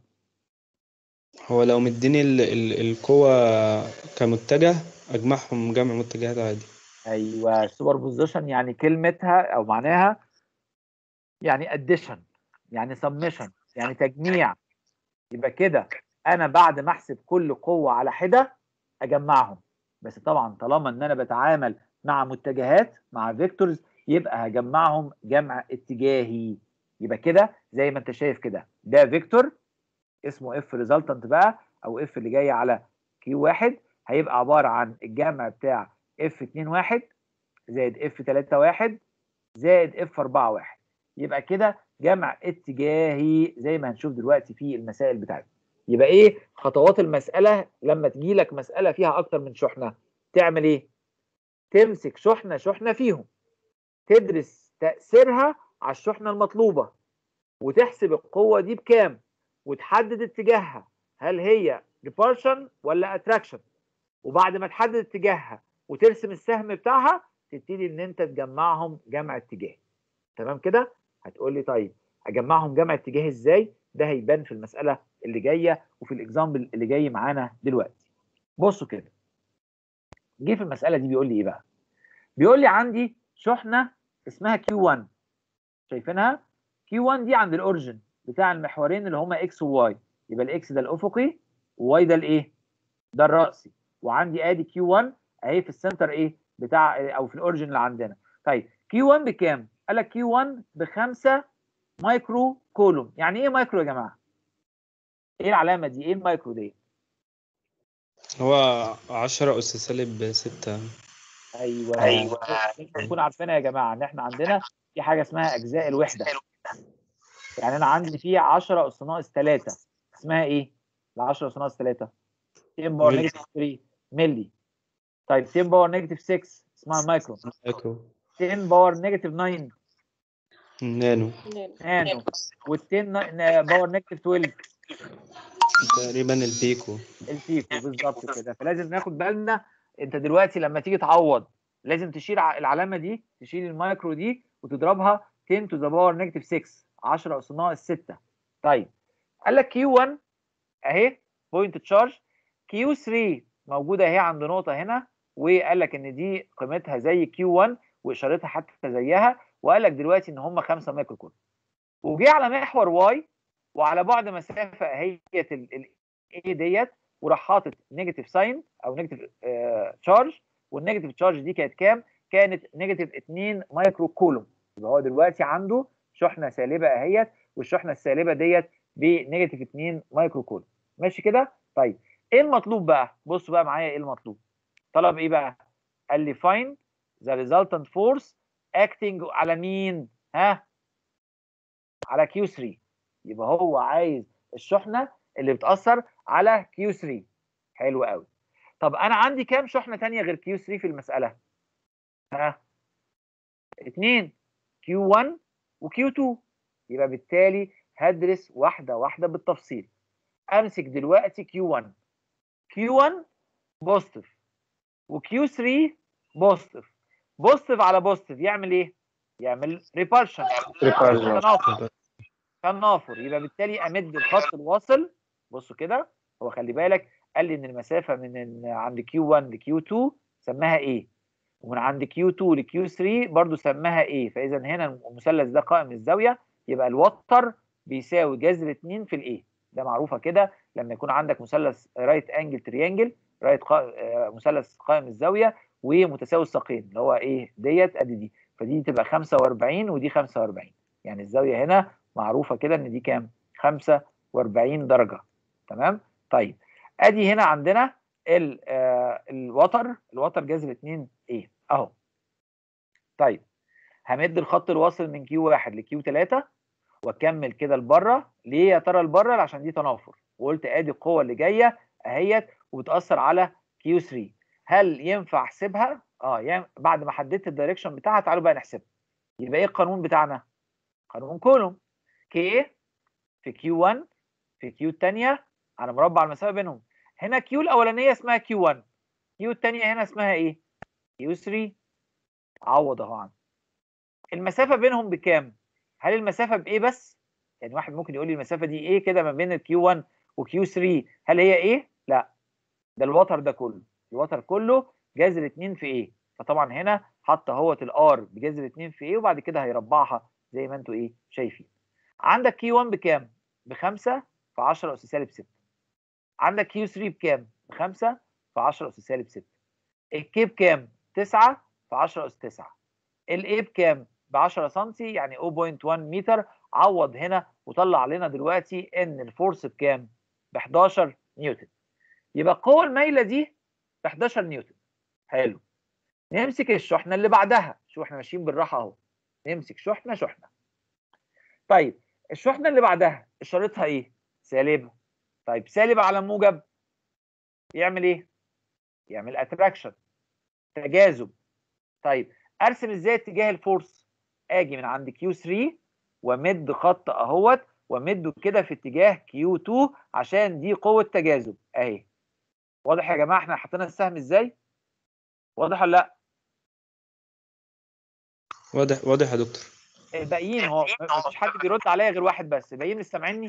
هو لو مديني ال ال القوة كمتجه أجمعهم جمع متجهات عادي ايوه السوبر بوزيشن يعني كلمتها او معناها يعني اديشن يعني سمشن يعني تجميع يبقى كده انا بعد ما احسب كل قوه على حده اجمعهم بس طبعا طالما ان انا بتعامل مع متجهات مع فيكتورز يبقى هجمعهم جمع اتجاهي يبقى كده زي ما انت شايف كده ده فيكتور اسمه اف ريزلتنت بقى او اف اللي جاي على كيو واحد هيبقى عباره عن الجمع بتاع اف 2 1 زائد اف 3 1 زائد اف 4 1 يبقى كده جمع اتجاهي زي ما هنشوف دلوقتي في المسائل بتاعتنا يبقى ايه خطوات المساله لما تجي لك مساله فيها اكتر من شحنه تعمل ايه تمسك شحنه شحنه فيهم تدرس تاثيرها على الشحنه المطلوبه وتحسب القوه دي بكام وتحدد اتجاهها هل هي ريبارشن ولا اتراكشن وبعد ما تحدد اتجاهها وترسم السهم بتاعها تبتدي ان انت تجمعهم جمع اتجاه تمام كده هتقول لي طيب اجمعهم جمع اتجاه ازاي ده هيبان في المساله اللي جايه وفي الاكزامبل اللي جاي معانا دلوقتي بصوا كده جه في المساله دي بيقول لي ايه بقى بيقول لي عندي شحنه اسمها Q1 شايفينها Q1 دي عند الاوريجن بتاع المحورين اللي هما اكس وواي يبقى الاكس ده الافقي وواي ده الايه ده الراسي وعندي ادي Q1 اهي في السنتر ايه بتاع او في الاوريجن اللي عندنا طيب Q1 بكام قال لك Q1 بخمسة مايكرو كولوم يعني ايه مايكرو يا جماعه ايه العلامه دي ايه المايكرو دي هو عشرة أس سالب ستة ايوه أيوة. نكون عارفينها يا جماعه ان احنا عندنا في حاجه اسمها اجزاء الوحده يعني انا عندي فيه 10 اس ناقص 3 اسمها ايه؟ ال 10 اس ناقص 3 10 باور ملي. نيجاتيف 3 ملي طيب 10 باور نيجاتيف 6 اسمها مايكرو مايكرو 10 باور نيجاتيف 9 نانو نانو وال 10 باور نيجاتيف 12 تقريبا البيكو الفيكو بالظبط كده فلازم ناخد بالنا انت دلوقتي لما تيجي تعوض لازم تشيل ع- العلامه دي تشيل المايكرو دي وتضربها 10 تو ذا باور نيجاتيف 6 10 اس ناقص 6 طيب قال لك كيو 1 اهي بوينت تشارج كيو 3 موجوده اهي عند نقطه هنا وقال لك ان دي قيمتها زي كيو 1 واشارتها حتى زيها وقال لك دلوقتي ان هم 5 مايكرو كولوم وجي على محور واي وعلى بعد مسافه اهيت الاي ديت وراح حاطط نيجاتيف ساين او نيجاتيف تشارج والنيجاتيف تشارج دي كانت كام؟ كانت نيجاتيف 2 مايكرو كولوم يبقى هو دلوقتي عنده شحنه سالبه اهيت والشحنه السالبه ديت بنيجاتيف 2 مايكرو كولوم ماشي كده؟ طيب ايه المطلوب بقى؟ بصوا بقى معايا ايه المطلوب؟ طلب ايه بقى؟ قال لي find the resultant force acting على مين؟ ها؟ على Q3 يبقى هو عايز الشحنه اللي بتاثر على Q3 حلو قوي طب انا عندي كام شحنه تانية غير Q3 في المساله ها اتنين Q1 وQ2 يبقى بالتالي هدرس واحده واحده بالتفصيل امسك دلوقتي Q1 Q1 بوزيتيف وQ3 بوزيتيف بوزيتيف على بوزيتيف يعمل ايه يعمل ريبارشن ريبارشن. تنافر تنافر يبقى بالتالي امد الخط الواصل بصوا كده هو خلي بالك قال لي ان المسافه من ال- عند Q1 ل Q2 سماها ايه ومن عند Q2 ل Q3 برضو سماها ايه فاذا هنا المثلث ده قائم الزاويه يبقى الوتر بيساوي جذر 2 في الايه ده معروفه كده لما يكون عندك مثلث رايت انجل تريانجل رايت مثلث قائم الزاويه ومتساوي الساقين اللي هو ايه ديت ادي دي فدي تبقى 45 ودي 45 يعني الزاويه هنا معروفه كده ان دي كام 45 درجه تمام طيب ادي هنا عندنا ال آه الوتر الوتر جذر 2 ايه اهو طيب همد الخط الواصل من كيو 1 لكيو 3 واكمل كده لبره ليه يا ترى لبره عشان دي تنافر وقلت ادي القوه اللي جايه اهيت وبتاثر على كيو 3 هل ينفع احسبها اه يعني بعد ما حددت الدايركشن بتاعها تعالوا بقى نحسبها يبقى ايه القانون بتاعنا قانون كولوم كي في كيو 1 في كيو الثانيه على مربع المسافه بينهم هنا كيو الاولانيه اسمها كيو 1 كيو الثانيه هنا اسمها ايه كيو 3 عوض اهو عنه المسافه بينهم بكام هل المسافه بايه بس يعني واحد ممكن يقول لي المسافه دي ايه كده ما بين الكيو 1 وكيو 3 هل هي ايه لا ده الوتر ده كله الوتر كله جذر 2 في ايه فطبعا هنا حط اهوت الار بجذر 2 في ايه وبعد كده هيربعها زي ما انتوا ايه شايفين عندك كيو 1 بكام ب 5 في 10 اس سالب 6 عندك كيو 3 بكام ب 5 في 10 اس سالب 6 الكي بكام 9 في 10 اس 9 الاي بكام ب 10 سم يعني 0.1 متر عوض هنا وطلع لنا دلوقتي ان الفورس بكام ب 11 نيوتن يبقى القوه المايله دي ب 11 نيوتن حلو نمسك الشحنه اللي بعدها شوف احنا ماشيين بالراحه اهو نمسك شحنه شحنه طيب الشحنه اللي بعدها اشارتها ايه سالبه طيب سالب على موجب يعمل ايه يعمل اتراكشن تجاذب طيب ارسم ازاي اتجاه الفورس اجي من عند كيو 3 وامد خط اهوت وامده كده في اتجاه كيو 2 عشان دي قوه تجاذب اهي واضح يا جماعه احنا حطينا السهم ازاي واضح ولا لا واضح واضح يا دكتور الباقيين هو مفيش حد بيرد عليا غير واحد بس الباقيين مش سامعيني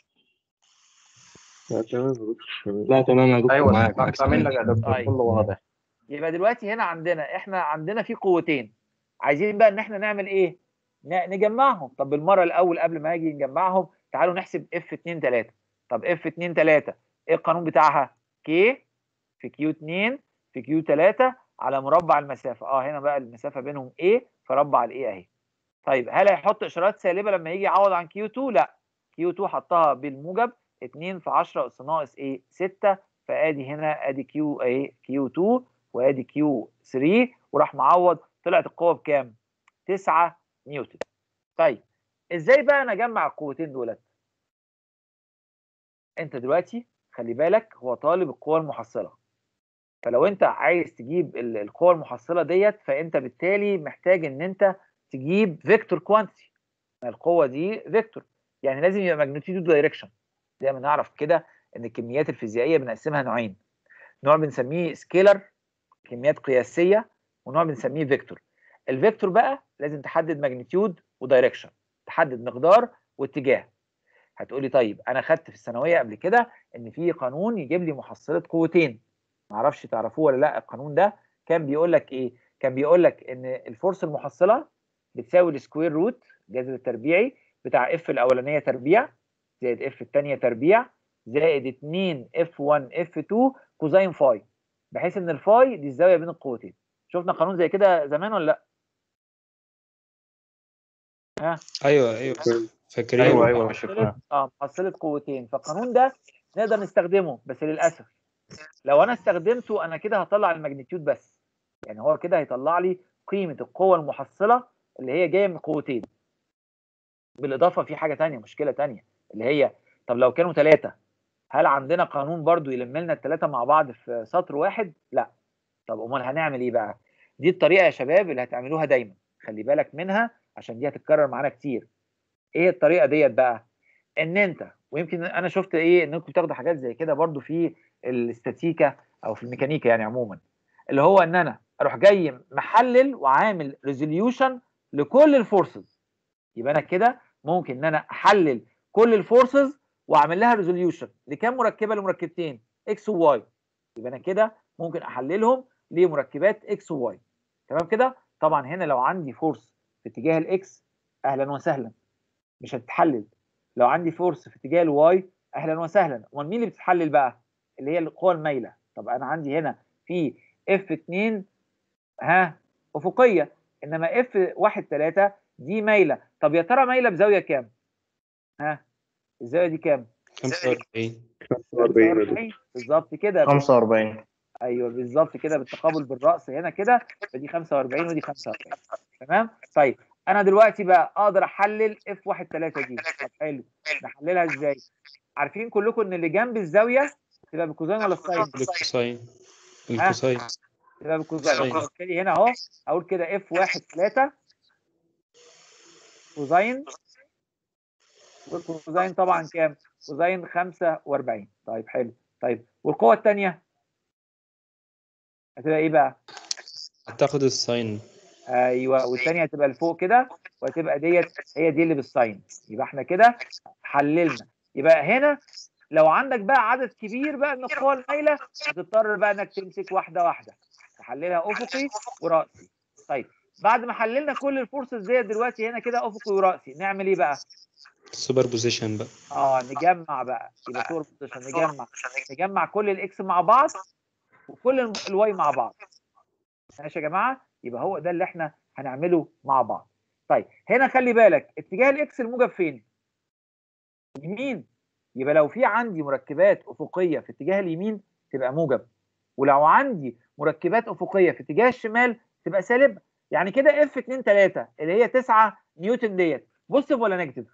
لا تمام يا دكتور لا تمام يا دكتور ايوه معاك معاك سامعين لك يا دكتور طيب. كله واضح يبقى دلوقتي هنا عندنا احنا عندنا في قوتين عايزين بقى ان احنا نعمل ايه ن- نجمعهم طب بالمره الاول قبل ما اجي نجمعهم تعالوا نحسب اف 2 3 طب اف 2 3 ايه القانون بتاعها كي في كيو 2 في كيو 3 على مربع المسافه اه هنا بقى المسافه بينهم ايه فربع الايه اهي طيب هل هيحط اشارات سالبه لما يجي يعوض عن كيو 2 لا كيو 2 حطها بالموجب 2 في 10 اس ناقص ايه 6 فادي هنا ادي كيو اهي كيو 2 وادي كيو 3 وراح معوض طلعت القوه بكام 9 نيوتن طيب ازاي بقى انا اجمع القوتين دولت انت دلوقتي خلي بالك هو طالب القوه المحصله فلو انت عايز تجيب ال- القوه المحصله ديت فانت بالتالي محتاج ان انت تجيب فيكتور كوانتيتي القوه دي فيكتور يعني لازم يبقى ماجنتيود دايركشن زي ما نعرف كده ان الكميات الفيزيائيه بنقسمها نوعين نوع بنسميه سكيلر كميات قياسيه ونوع بنسميه فيكتور الفيكتور بقى لازم تحدد ماجنتيود ودايركشن تحدد مقدار واتجاه هتقولي طيب انا خدت في الثانويه قبل كده ان في قانون يجيب لي محصله قوتين معرفش تعرفوه ولا لا القانون ده كان بيقول لك ايه كان بيقول لك ان الفورس المحصله بتساوي السكوير روت الجذر التربيعي بتاع اف الاولانيه تربيع زائد اف الثانيه تربيع زائد 2 اف 1 اف 2 كوزين فاي بحيث ان الفاي دي الزاويه بين القوتين شفنا قانون زي كده زمان ولا لا ايوه ايوه فاكرين ايوه ايوه محصلة شفناه اه محصلة قوتين فالقانون ده نقدر نستخدمه بس للاسف لو انا استخدمته انا كده هطلع الماجنتيود بس يعني هو كده هيطلع لي قيمة القوة المحصلة اللي هي جاية من قوتين بالاضافة في حاجة تانية مشكلة تانية اللي هي طب لو كانوا ثلاثة هل عندنا قانون برضو يلم لنا الثلاثة مع بعض في سطر واحد؟ لا طب امال هنعمل ايه بقى؟ دي الطريقة يا شباب اللي هتعملوها دايما خلي بالك منها عشان دي هتتكرر معانا كتير ايه الطريقه ديت بقى ان انت ويمكن انا شفت ايه انكم بتاخدوا حاجات زي كده برضو في الاستاتيكا او في الميكانيكا يعني عموما اللي هو ان انا اروح جاي محلل وعامل ريزوليوشن لكل الفورسز يبقى انا كده ممكن ان انا احلل كل الفورسز واعمل لها ريزوليوشن لكام مركبه لمركبتين اكس وواي يبقى انا كده ممكن احللهم لمركبات اكس وواي تمام كده طبعا هنا لو عندي فورس في اتجاه الاكس اهلا وسهلا مش هتتحلل لو عندي فورس في اتجاه الواي اهلا وسهلا امال مين اللي بتتحلل بقى اللي هي القوى المايله طب انا عندي هنا في اف 2 ها افقيه انما اف 1 3 دي مايله طب يا ترى مايله بزاويه كام ها الزاويه دي كام 45 45 بالظبط كده 45 ايوه بالظبط كده بالتقابل بالراس هنا كده فدي 45 ودي 45 تمام طيب انا دلوقتي بقى اقدر احلل اف 1 3 دي طب حلو نحللها ازاي عارفين كلكم ان اللي جنب الزاويه تبقى بالكوزين ولا الساين الكوساين الكوساين تبقى بالكوزين طيب. بالتالي هنا اهو اقول كده اف 1 3 كوزين والكوزين طبعا كام؟ كوزين 45 طيب حلو طيب والقوة الثانية هتبقى ايه بقى؟ هتاخد الساين ايوه والثانيه هتبقى لفوق كده وهتبقى ديت هي دي اللي بالساين يبقى احنا كده حللنا يبقى هنا لو عندك بقى عدد كبير بقى من القوى المايله هتضطر بقى انك تمسك واحده واحده تحللها افقي وراسي طيب بعد ما حللنا كل الفورسز ديت دلوقتي هنا كده افقي وراسي نعمل ايه بقى؟ سوبر بوزيشن بقى اه نجمع بقى يبقى صور بوزيشن نجمع نجمع كل الاكس مع بعض وكل ال- الواي مع بعض ماشي يا جماعه يبقى هو ده اللي احنا هنعمله مع بعض طيب هنا خلي بالك اتجاه الاكس الموجب فين يمين يبقى لو في عندي مركبات افقيه في اتجاه اليمين تبقى موجب ولو عندي مركبات افقيه في اتجاه الشمال تبقى سالب يعني كده اف 2 3 اللي هي 9 نيوتن ديت بوزيتيف ولا نيجاتيف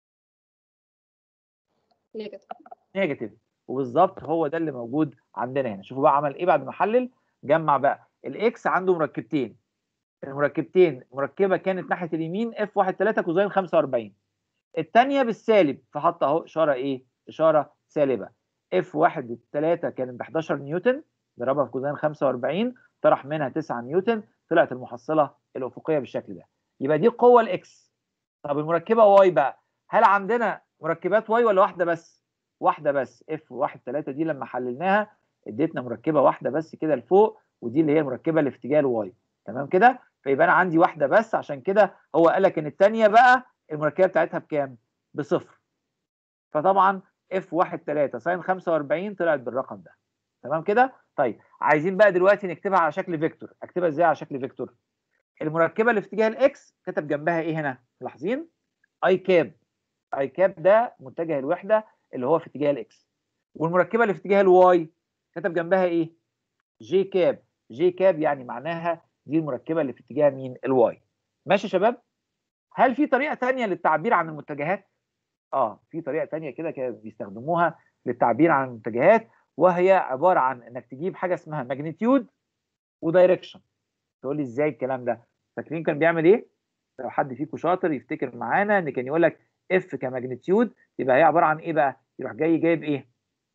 نيجاتيف نيجاتيف وبالظبط هو ده اللي موجود عندنا هنا شوفوا بقى عمل ايه بعد ما حلل جمع بقى الاكس عنده مركبتين المركبتين مركبه كانت ناحيه اليمين اف 1 3 كوزين 45 الثانيه بالسالب فحط اهو اشاره ايه اشاره سالبه اف 1 3 كانت ب 11 نيوتن ضربها في كوزين 45 طرح منها 9 نيوتن طلعت المحصله الافقيه بالشكل ده يبقى دي قوه الاكس طب المركبه واي بقى هل عندنا مركبات واي ولا واحده بس واحده بس اف 1 3 دي لما حللناها اديتنا مركبه واحده بس كده لفوق ودي اللي هي المركبه اللي في اتجاه الواي تمام كده فيبقى انا عندي واحده بس عشان كده هو قال لك ان الثانيه بقى المركبه بتاعتها بكام بصفر فطبعا اف 1 3 ساين 45 طلعت بالرقم ده تمام كده طيب عايزين بقى دلوقتي نكتبها على شكل فيكتور اكتبها ازاي على شكل فيكتور المركبه اللي في اتجاه الاكس كتب جنبها ايه هنا ملاحظين اي كاب اي كاب ده متجه الوحده اللي هو في اتجاه الاكس والمركبه اللي في اتجاه الواي كتب جنبها ايه جي كاب جي كاب يعني معناها دي المركبه اللي في اتجاه مين الواي ماشي يا شباب هل في طريقه تانية للتعبير عن المتجهات اه في طريقه تانية كده كانوا بيستخدموها للتعبير عن المتجهات وهي عباره عن انك تجيب حاجه اسمها ماجنتيود ودايركشن تقول لي ازاي الكلام ده فاكرين كان بيعمل ايه لو حد فيكم شاطر يفتكر معانا ان كان يقول لك اف كماجنتيود يبقى هي عباره عن ايه بقى يروح جاي جايب ايه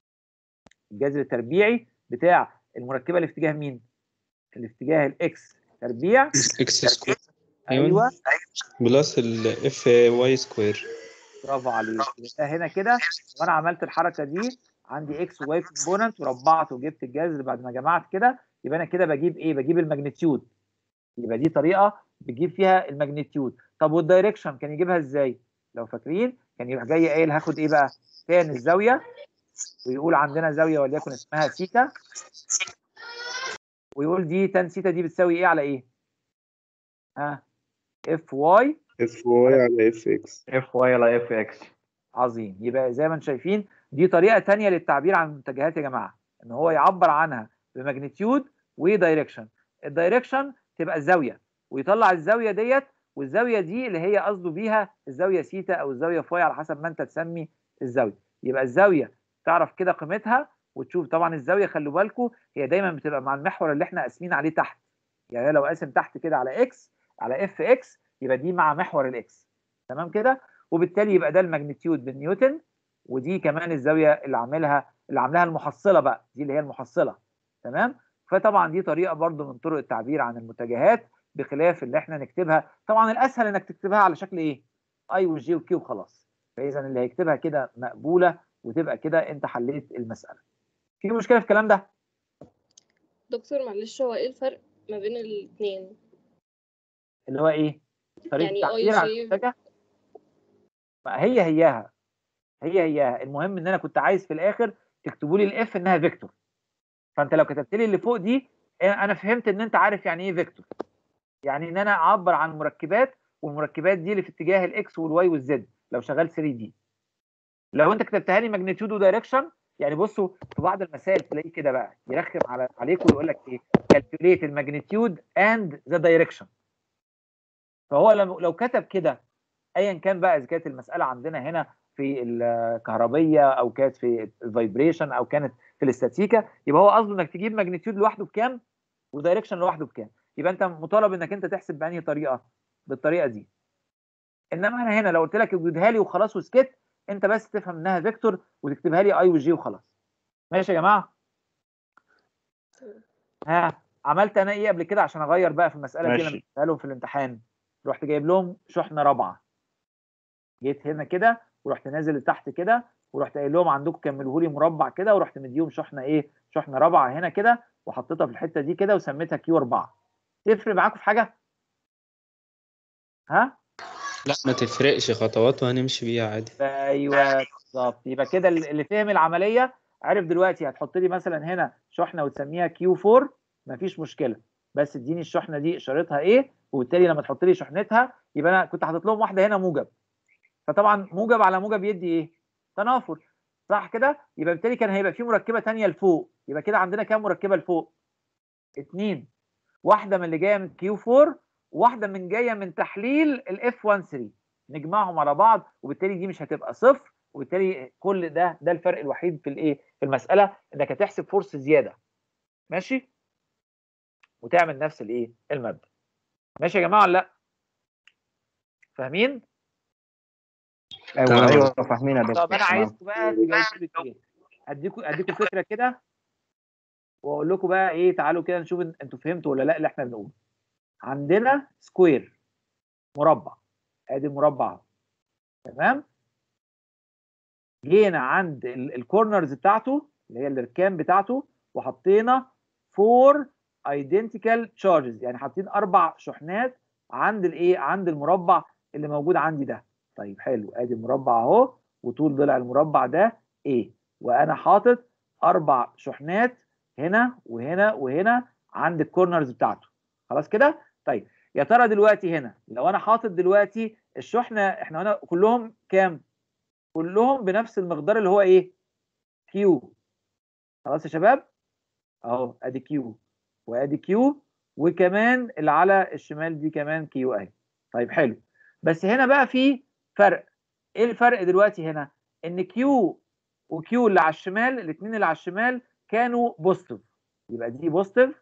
الجذر التربيعي بتاع المركبه اللي في اتجاه مين اللي في اتجاه الاكس تربيع اكس سكوير أيوة. ايوه بلس الاف واي سكوير برافو عليك يبقى هنا كده وانا عملت الحركه دي عندي اكس وواي كومبوننت وربعت وجبت الجذر بعد ما جمعت كده يبقى انا كده بجيب ايه بجيب الماجنتيود يبقى دي طريقه بتجيب فيها الماجنتيود طب والدايركشن كان يجيبها ازاي لو فاكرين كان يروح جاي قايل هاخد ايه بقى تاني الزاويه ويقول عندنا زاويه وليكن اسمها سيتا ويقول دي تان سيتا دي بتساوي ايه على ايه ها اف واي اف واي على اف اكس اف واي على اف اكس عظيم يبقى زي ما انتم شايفين دي طريقه تانية للتعبير عن المنتجات يا جماعه ان هو يعبر عنها بماجنتيود ودايركشن الدايركشن تبقى زاويه ويطلع الزاويه ديت والزاويه دي اللي هي قصده بيها الزاويه سيتا او الزاويه فاي على حسب ما انت تسمي الزاويه يبقى الزاويه تعرف كده قيمتها وتشوف طبعا الزاويه خلوا بالكم هي دايما بتبقى مع المحور اللي احنا قاسمين عليه تحت يعني لو قاسم تحت كده على اكس على اف اكس يبقى دي مع محور الاكس تمام كده وبالتالي يبقى ده الماجنتيود بالنيوتن ودي كمان الزاويه اللي عاملها اللي عاملاها المحصله بقى دي اللي هي المحصله تمام فطبعا دي طريقه برضو من طرق التعبير عن المتجهات بخلاف اللي احنا نكتبها طبعا الاسهل انك تكتبها على شكل ايه اي وجي وكي وخلاص فاذا اللي هيكتبها كده مقبوله وتبقى كده انت حليت المساله في مشكله في الكلام ده دكتور معلش هو ايه الفرق ما بين الاثنين اللي هو ايه طريقه يعني التعبير عن IG المتجه ما هي هياها هي هياها المهم ان انا كنت عايز في الاخر تكتبوا لي الاف انها فيكتور فانت لو كتبت لي اللي فوق دي انا فهمت ان انت عارف يعني ايه فيكتور يعني ان انا اعبر عن مركبات والمركبات دي اللي في اتجاه الاكس والواي والزد لو شغال 3 دي لو انت كتبتها لي ماجنتيود ودايركشن يعني بصوا في بعض المسائل تلاقيه كده بقى يرخم على عليكم ويقول لك ايه كالكوليت الماجنتيود اند ذا دايركشن فهو لو لو كتب كده ايا كان بقى اذا كانت المساله عندنا هنا في الكهربيه او كانت في الفايبريشن او كانت في الاستاتيكا يبقى هو قصده انك تجيب ماجنتيود لوحده بكام ودايركشن لوحده بكام يبقى انت مطالب انك انت تحسب بانهي طريقه بالطريقه دي انما انا هنا لو قلت لك اجدها لي وخلاص وسكت انت بس تفهم انها فيكتور وتكتبها لي اي وجي وخلاص ماشي يا جماعه ها عملت انا ايه قبل كده عشان اغير بقى في المساله دي لما ماشي. جبتها لهم في الامتحان رحت جايب لهم شحنه رابعه جيت هنا كده ورحت نازل لتحت كده ورحت قايل لهم عندكم كملوه لي مربع كده ورحت مديهم شحنه ايه شحنه رابعه هنا كده وحطيتها في الحته دي كده وسميتها كيو 4 تفرق معاكم في حاجه ها لا ما تفرقش خطوات وهنمشي بيها عادي ايوه بالظبط يبقى كده اللي فهم العمليه عرف دلوقتي هتحط لي مثلا هنا شحنه وتسميها كيو 4 مفيش مشكله بس اديني الشحنه دي اشارتها ايه وبالتالي لما تحط لي شحنتها يبقى انا كنت حاطط لهم واحده هنا موجب فطبعا موجب على موجب يدي ايه تنافر صح كده يبقى بالتالي كان هيبقى في مركبه ثانيه لفوق يبقى كده عندنا كام مركبه لفوق اتنين واحده من اللي جايه من كيو 4 وواحده من جايه من تحليل الاف 1 3 نجمعهم على بعض وبالتالي دي مش هتبقى صفر وبالتالي كل ده ده الفرق الوحيد في الايه في المساله انك هتحسب فورس زياده ماشي وتعمل نفس الايه المبدا ماشي يا جماعه ولا لا فاهمين تمام. ايوه ايوه فاهمين يا دكتور طب انا تمام. عايزكم بقى تجاوبوا لي ايه اديكم اديكم فكره كده واقول لكم بقى ايه تعالوا كده نشوف إن- انتوا فهمتوا ولا لا اللي احنا بنقوله عندنا سكوير مربع ادي المربع أهو. تمام جينا عند ال- الكورنرز بتاعته اللي هي الاركان بتاعته وحطينا فور ايدنتيكال تشارجز يعني حاطين اربع شحنات عند الايه عند المربع اللي موجود عندي ده طيب حلو ادي المربع اهو وطول ضلع المربع ده ايه وانا حاطط اربع شحنات هنا وهنا وهنا عند الكورنرز بتاعته خلاص كده طيب يا ترى دلوقتي هنا لو انا حاطط دلوقتي الشحنه احنا هنا كلهم كام كلهم بنفس المقدار اللي هو ايه كيو خلاص يا شباب اهو ادي كيو وادي كيو وكمان اللي على الشمال دي كمان كيو اهي طيب حلو بس هنا بقى في فرق ايه الفرق دلوقتي هنا ان كيو وكيو اللي على الشمال الاثنين اللي على الشمال كانوا بوزيتيف يبقى دي بوزيتيف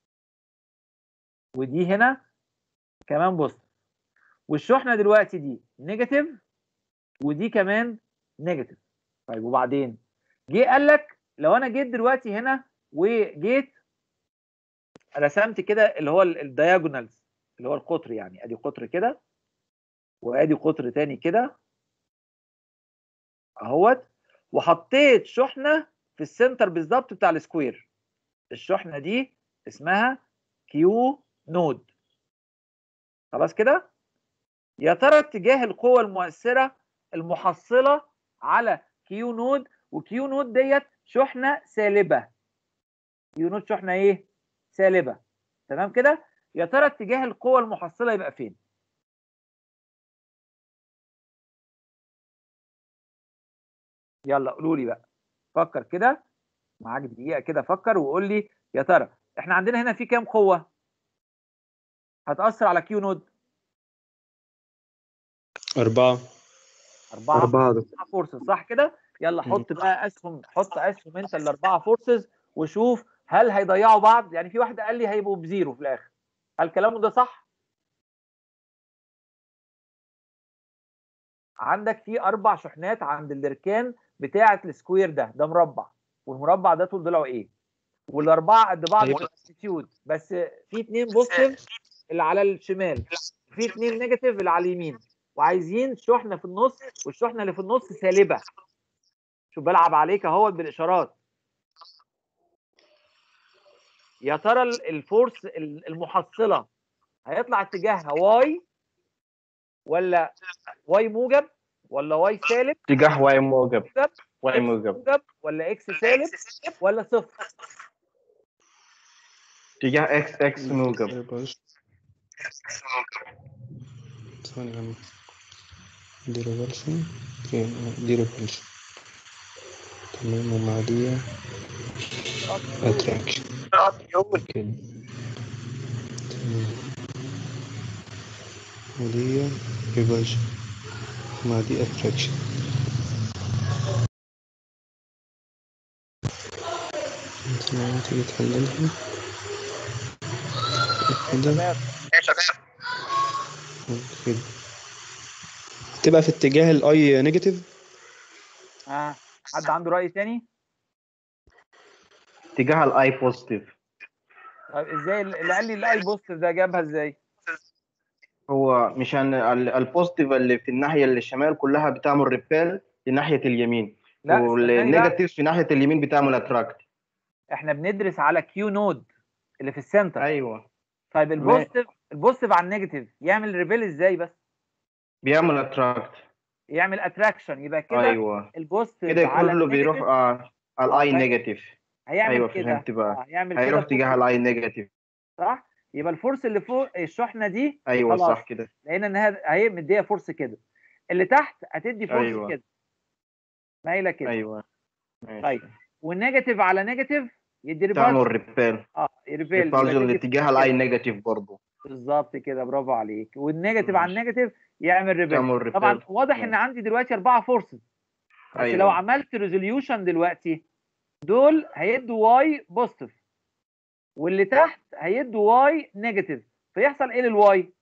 ودي هنا كمان بوزيتيف والشحنه دلوقتي دي نيجاتيف ودي كمان نيجاتيف طيب وبعدين جه قال لك لو انا جيت دلوقتي هنا وجيت رسمت كده اللي هو الدياجونالز اللي هو القطر يعني ادي قطر كده وادي قطر تاني كده اهوت وحطيت شحنه في السنتر بالظبط بتاع السكوير الشحنه دي اسمها كيو نود خلاص كده يا ترى اتجاه القوة المؤثرة المحصلة على كيو نود وكيو نود ديت شحنة سالبة كيو نود شحنة ايه؟ سالبة تمام كده؟ يا ترى اتجاه القوة المحصلة يبقى فين؟ يلا قولوا لي بقى فكر كده معاك دقيقة كده فكر وقول لي يا ترى احنا عندنا هنا في كام قوة؟ هتأثر على كيو نود أربعة أربعة أربعة دكتور. أربعة فورسز صح كده؟ يلا مم. حط بقى أسهم حط أسهم أنت الأربعة فورسز وشوف هل هيضيعوا بعض؟ يعني في واحد قال لي هيبقوا بزيرو في الآخر. هل كلامه ده صح؟ عندك في أربع شحنات عند الاركان بتاعة السكوير ده، ده مربع والمربع ده طول ضلعه إيه؟ والأربعة قد بعض أيوة. في الاتيتيود بس في اتنين بوزيتيف اللي على الشمال في اتنين نيجاتيف اللي على اليمين وعايزين شحنه في النص والشحنه اللي في النص سالبه شوف بلعب عليك اهوت بالاشارات يا ترى ال- الفورس ال- المحصله هيطلع اتجاهها واي ولا واي موجب ولا واي سالب اتجاه واي موجب موجب واي إكس موجب موجب ولا اكس سالب ولا صفر اتجاه اكس اكس موجب ريبولش ثانية يا عم دي ريبولشن دي ريبولشن تمام ومع دي اتراكشن كده تمام ودي ريبولشن مع دي اتراكشن تمام تيجي تحللها كده تمام كده تبقى في اتجاه الاي نيجاتيف اه حد عنده راي تاني اتجاه الاي بوزيتيف طيب ازاي اللي قال لي الاي بوزيتيف ده جابها ازاي هو مشان ال- البوزيتيف اللي في الناحيه اللي الشمال كلها بتعمل ريبيل لناحيه اليمين لا استناني بقى. والنيجاتيف في ناحيه اليمين بتعمل اتراكت احنا بندرس على كيو نود اللي في السنتر ايوه طيب البوزيتيف البوزيتيف على النيجاتيف يعمل ريبيل ازاي بس بيعمل اتراكت يعمل اتراكشن يبقى كده ايوه البوزيتيف كده على كله بيروح النيجاتيف آه الاي طيب. نيجاتيف هيعمل ايوه كده فهمت بقى آه، هيعمل كده هيروح فوق اتجاه الاي نيجاتيف صح يبقى الفورس اللي فوق الشحنه دي ايوه خلاص. صح كده لقينا انها هي مديه فورس كده اللي تحت هتدي فورس أيوة. كده مايله كده ايوه ماشي. طيب والنيجاتيف على نيجاتيف يدي تعمل ريبالجن ريبيل اه ريبيل يبقى ريبالجن تدي لاتجاه فورس الاي كده. نيجاتيف برضه بالظبط كده برافو عليك والنيجاتيف على ماشي. النيجاتيف يعمل ريبيل تعمل ريبيل طبعا واضح ان عندي دلوقتي اربعه فورسز بس أيوة. لو عملت ريزوليوشن دلوقتي دول هيدوا واي بوزيتيف واللي تحت هيدوا واي نيجاتيف فيحصل ايه للواي؟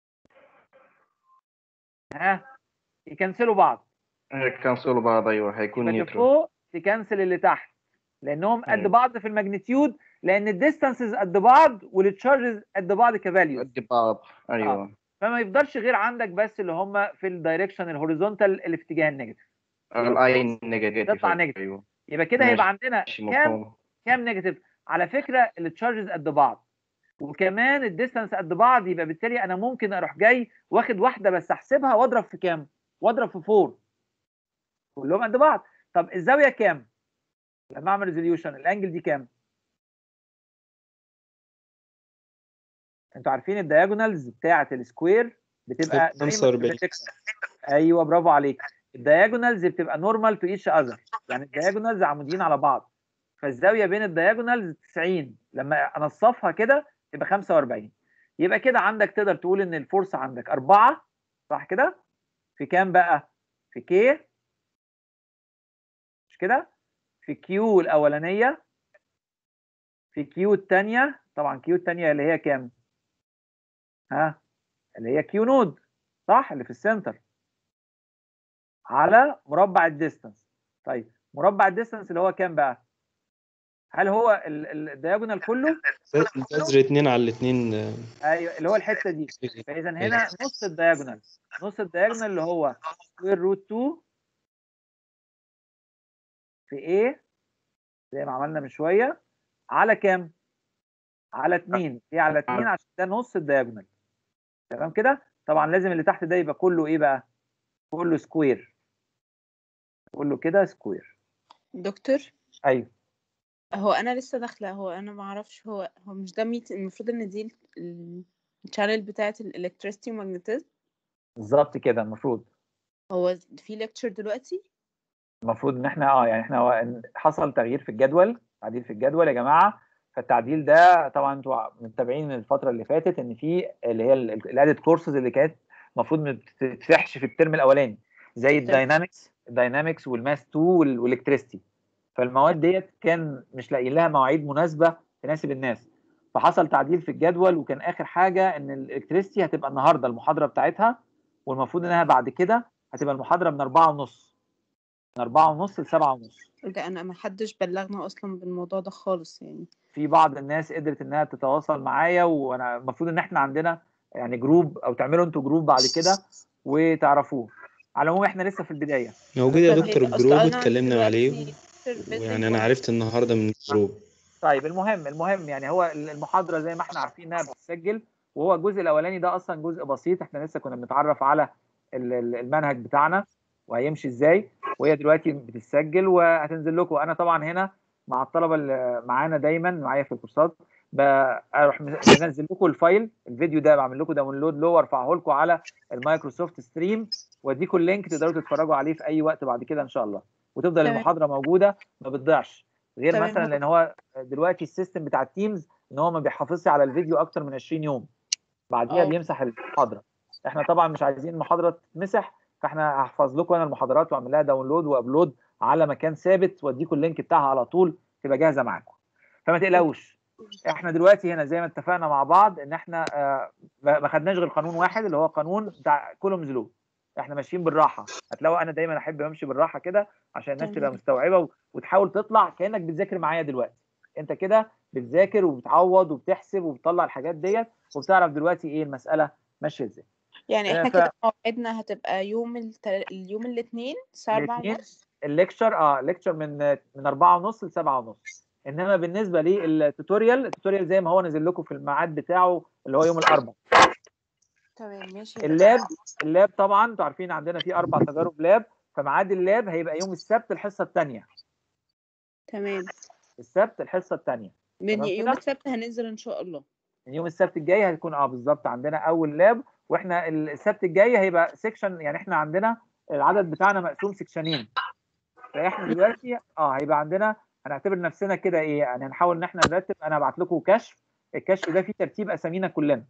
ها يكنسلوا بعض كانسلوا بعض ايوه هيكون يبقى اللي نيوترال فوق تكنسل اللي تحت لانهم قد أيوة. بعض في الماجنتيود لان الديستانسز قد بعض والتشارجز قد بعض كفاليوز قد بعض ايوه فما يفضلش غير عندك بس اللي هم في الدايركشن الهوريزونتال اللي في اتجاه النيجاتيف الاي نيجاتيف تطلع نيجاتيف. ايوه يبقى كده ماشي. هيبقى عندنا ماشي كام مفهوم كام نيجاتيف على فكره التشارجز قد بعض وكمان الديستانس قد بعض يبقى بالتالي انا ممكن اروح جاي واخد واحده بس احسبها واضرب في كام؟ واضرب في 4 كلهم قد بعض طب الزاويه كام؟ لما اعمل ريزوليوشن الانجل دي كام؟ انتوا عارفين الدياجونالز بتاعه السكوير بتبقى دايما 45. perpendicular. ايوه برافو عليك الدياجونالز بتبقى نورمال تو ايتش اذر يعني الدياجونالز عموديين على بعض فالزاويه بين الدياجونالز 90 لما انصفها كده يبقى 45 يبقى كده عندك تقدر تقول ان الفورس عندك 4 صح كده في كام بقى في كي مش كده في كيو الاولانيه في كيو الثانيه طبعا كيو الثانيه اللي هي كام ها اللي هي كيو نود صح اللي في السنتر على مربع الديستانس طيب مربع الديستانس اللي هو كام بقى هل هو ال- ال- الدياجونال كله جذر اتنين على الاتنين ايوه اللي هو الحته دي فاذا هنا نص الدياجونال نص الدياجونال اللي هو سكوير روت 2 في ايه زي ما عملنا من شويه على كام على 2 ايه على 2 عشان ده نص الدياجونال تمام كده طبعا لازم اللي تحت ده يبقى كله ايه بقى كله سكوير كله كده سكوير دكتور ايوه هو انا لسه داخله هو انا ما اعرفش هو هو مش ده ميت المفروض ان دي الشانل بتاعه الالكتريستي وماجنتيزم بالظبط كده المفروض هو في ليكتشر دلوقتي المفروض ان احنا اه يعني احنا هو حصل تغيير في الجدول تعديل في الجدول يا جماعه فالتعديل ده طبعا انتوا متابعين الفتره اللي فاتت ان في اللي هي الادد كورسز اللي كانت المفروض ما بتتفتحش في الترم الاولاني زي الداينامكس الداينامكس والماس 2 وال- والالكتريستي فالمواد ديت كان مش لاقيين لها مواعيد مناسبه تناسب الناس فحصل تعديل في الجدول وكان اخر حاجه ان الالكتريستي هتبقى النهارده المحاضره بتاعتها والمفروض انها بعد كده هتبقى المحاضره من 4 ونص من 4 ونص ل 7 ونص لا انا ما حدش بلغنا اصلا بالموضوع ده خالص يعني في بعض الناس قدرت انها تتواصل معايا وانا المفروض ان احنا عندنا يعني جروب او تعملوا انتوا جروب بعد كده وتعرفوه على العموم احنا لسه في البدايه موجود يا طب دكتور هي- أصل الجروب أنا عندي اتكلمنا عليه دلوقتي lecture visit ويعني انا و- عرفت النهارده من الجروب طيب المهم المهم يعني هو المحاضره زي ما احنا عارفين انها بتتسجل وهو الجزء الاولاني ده اصلا جزء بسيط احنا لسه كنا بنتعرف على ال- ال- المنهج بتاعنا وهيمشي ازاي وهي دلوقتي بتتسجل وهتنزل لكم انا طبعا هنا مع الطلبه اللي معانا دايما معايا في الكورسات بروح منزل لكم الفايل الفيديو ده بعمل لكم داونلود له وارفعه لكم على المايكروسوفت ستريم واديكم اللينك تقدروا تتفرجوا عليه في اي وقت بعد كده ان شاء الله وتفضل تمام. المحاضره موجوده ما بتضيعش غير تمام. مثلا لان هو دلوقتي السيستم بتاع التيمز ان هو ما بيحافظش على الفيديو اكتر من 20 يوم بعديها اه. بيمسح المحاضره احنا طبعا مش عايزين المحاضره تتمسح فاحنا هحفظ لكم انا المحاضرات واعمل لها داونلود وابلود على مكان ثابت واديكم اللينك بتاعها على طول تبقى جاهزه معاكم فما تقلقوش احنا دلوقتي هنا زي ما اتفقنا مع بعض ان احنا آه، ما ما خدناش غير قانون واحد اللي هو قانون بتاع كولومز لو احنا ماشيين بالراحه هتلاقوا انا دايما احب امشي بالراحه كده عشان الناس تبقى تمام. مستوعبه و- وتحاول تطلع كانك بتذاكر معايا دلوقتي انت كده بتذاكر وبتعوض وبتحسب وبتطلع الحاجات ديت وبتعرف دلوقتي ايه المساله ماشيه ازاي يعني آه، احنا ف- كده موعدنا هتبقى يوم التل... اليوم الاثنين الساعة أربعة الاثنين ونص الليكتشر اه ليكتشر من من 4 ونص ل 7 ونص انما بالنسبه للتوتوريال التوتوريال زي ما هو نزل لكم في الميعاد بتاعه اللي هو يوم الاربعاء تمام ماشي اللاب اللاب طبعا انتوا عارفين عندنا في اربع تجارب لاب فميعاد اللاب هيبقى يوم السبت الحصه الثانيه تمام السبت الحصه الثانيه من تمام يوم كده؟ السبت هننزل ان شاء الله من يوم السبت الجاي هيكون اه بالظبط عندنا اول لاب واحنا السبت الجاي هيبقى سيكشن يعني احنا عندنا العدد بتاعنا مقسوم سيكشنين فاحنا دلوقتي اه هيبقى عندنا هنعتبر نفسنا كده ايه يعني هنحاول ان احنا نرتب انا هبعت لكم كشف الكشف ده فيه ترتيب اسامينا كلنا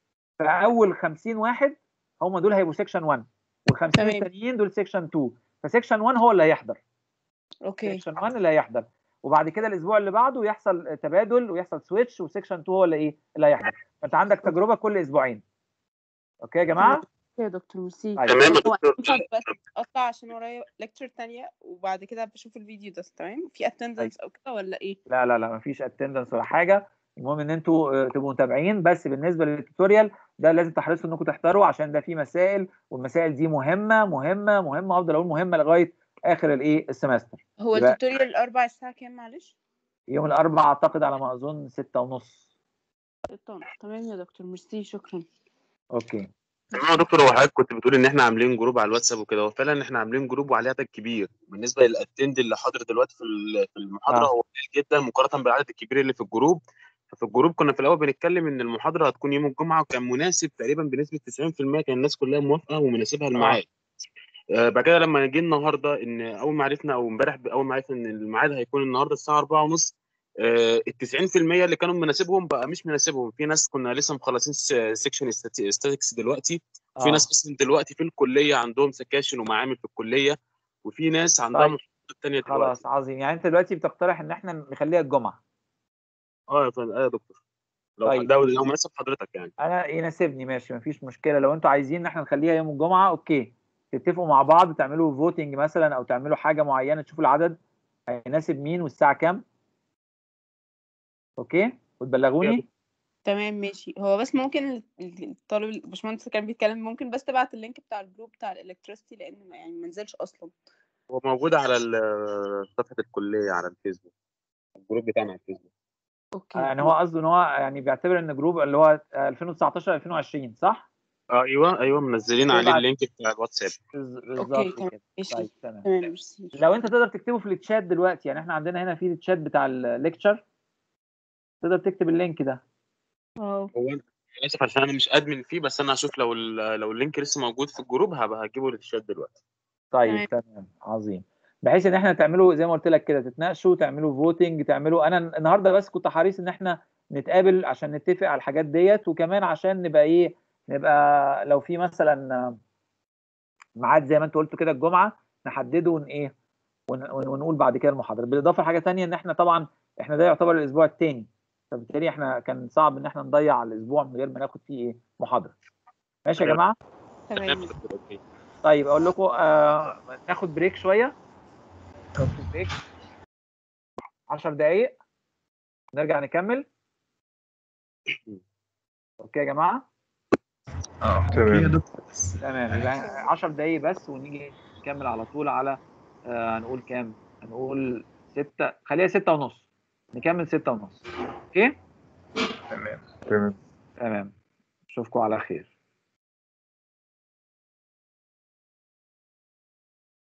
فاول 50 واحد هم دول هيبقوا سيكشن 1 وال50 تمام. التانيين دول سيكشن 2 فسيكشن 1 هو اللي هيحضر اوكي سيكشن 1 اللي هيحضر وبعد كده الاسبوع اللي بعده يحصل تبادل ويحصل سويتش وسيكشن 2 هو اللي ايه اللي هيحضر فانت عندك تجربه كل اسبوعين اوكي يا جماعه يا دكتور ميرسي طيب. تمام يا هو دكتور ينفع دلوقتي اطلع عشان ورايا ليكتشر تانية وبعد كده بشوف الفيديو ده تمام في اتندنس او كده ولا ايه لا لا لا مفيش اتندنس ولا حاجه المهم ان انتوا آه، تبقوا متابعين بس بالنسبه للتوتوريال ده لازم تحرصوا انكم تحضروا عشان ده فيه مسائل والمسائل دي مهمه مهمه مهمه افضل اقول مهمه لغايه اخر الايه السمستر هو يبقى- التوتوريال الاربع الساعة كام معلش يوم الاربعاء اعتقد على ما اظن ستة ونص ستة ونص. تمام يا دكتور ميرسي شكرا اوكي تمام يا دكتور هو حضرتك كنت بتقول ان احنا عاملين جروب على الواتساب وكده هو فعلا احنا عاملين جروب وعليه عدد كبير بالنسبه للاتند اللي حاضر دلوقتي في ال- في المحاضره آه. هو قليل جدا مقارنه بالعدد الكبير اللي في الجروب ففي الجروب كنا في الاول بنتكلم ان المحاضره هتكون يوم الجمعه وكان مناسب تقريبا بنسبه 90% كان الناس كلها موافقه ومناسبها الميعاد آه بعد كده لما جه النهارده ان اول ما عرفنا او امبارح اول ما عرفنا ان الميعاد هيكون النهارده الساعه 4:30 آه ال 90% اللي كانوا مناسبهم بقى مش مناسبهم في ناس كنا لسه مخلصين سيكشن ستاتكس دلوقتي في آه. ناس اصلا دلوقتي في الكليه عندهم سكاشن ومعامل في الكليه وفي ناس عندها طيب. محاضرات تانية دلوقتي خلاص عظيم يعني انت دلوقتي بتقترح ان احنا نخليها الجمعه اه يا فندم آه يا دكتور لو طيب. ده لو مناسب حضرتك يعني انا يناسبني ماشي مفيش مشكله لو انتوا عايزين ان احنا نخليها يوم الجمعه اوكي تتفقوا مع بعض تعملوا فوتنج مثلا او تعملوا حاجه معينه تشوفوا العدد هيناسب مين والساعه كام اوكي وتبلغوني تمام ماشي هو بس ممكن ال- ال- الطالب الباشمهندس كان بيتكلم ممكن بس تبعت اللينك بتاع الجروب بتاع الالكتريستي لان ما يعني ما نزلش اصلا هو موجود على ال- صفحه الكليه على الفيسبوك الجروب بتاعنا على الفيسبوك اوكي يعني هو قصده ان هو يعني بيعتبر ان جروب اللي هو 2019 2020 صح؟ اه ايوه ايوه منزلين عليه تبعت- اللينك بتاع الواتساب بز- اوكي بالظبط تمام كده ماشي طيب تمام تمام ميرسي لو انت تقدر تكتبه في التشات دلوقتي يعني احنا عندنا هنا في التشات بتاع الليكتشر تقدر تكتب اللينك ده اه هو انا للاسف عشان انا مش ادمن فيه بس انا هشوف لو ال- لو اللينك لسه موجود في الجروب هبقى هجيبه للشات دلوقتي طيب تمام عظيم بحيث ان احنا تعملوا زي ما قلت لك كده تتناقشوا تعملوا فوتنج تعملوا انا النهارده بس كنت حريص ان احنا نتقابل عشان نتفق على الحاجات ديت وكمان عشان نبقى ايه نبقى لو في مثلا ميعاد زي ما انت قلت كده الجمعه نحدده ون ايه ون- ون- ونقول بعد كده المحاضره بالاضافه لحاجه تانية ان احنا طبعا احنا ده يعتبر الاسبوع الثاني فبالتالي احنا كان صعب ان احنا نضيع الاسبوع من غير ما ناخد فيه ايه محاضره ماشي يا تمام. جماعه تمام اوكي طيب اقول لكم آه ناخد بريك شويه ناخد بريك 10 دقايق نرجع نكمل اوكي يا جماعه تمام تمام يبقى 10 دقايق بس ونيجي نكمل على طول على آه هنقول كام هنقول 6 خليها 6 ونص نكمل 6 ونص اوكي تمام تمام اشوفكم على خير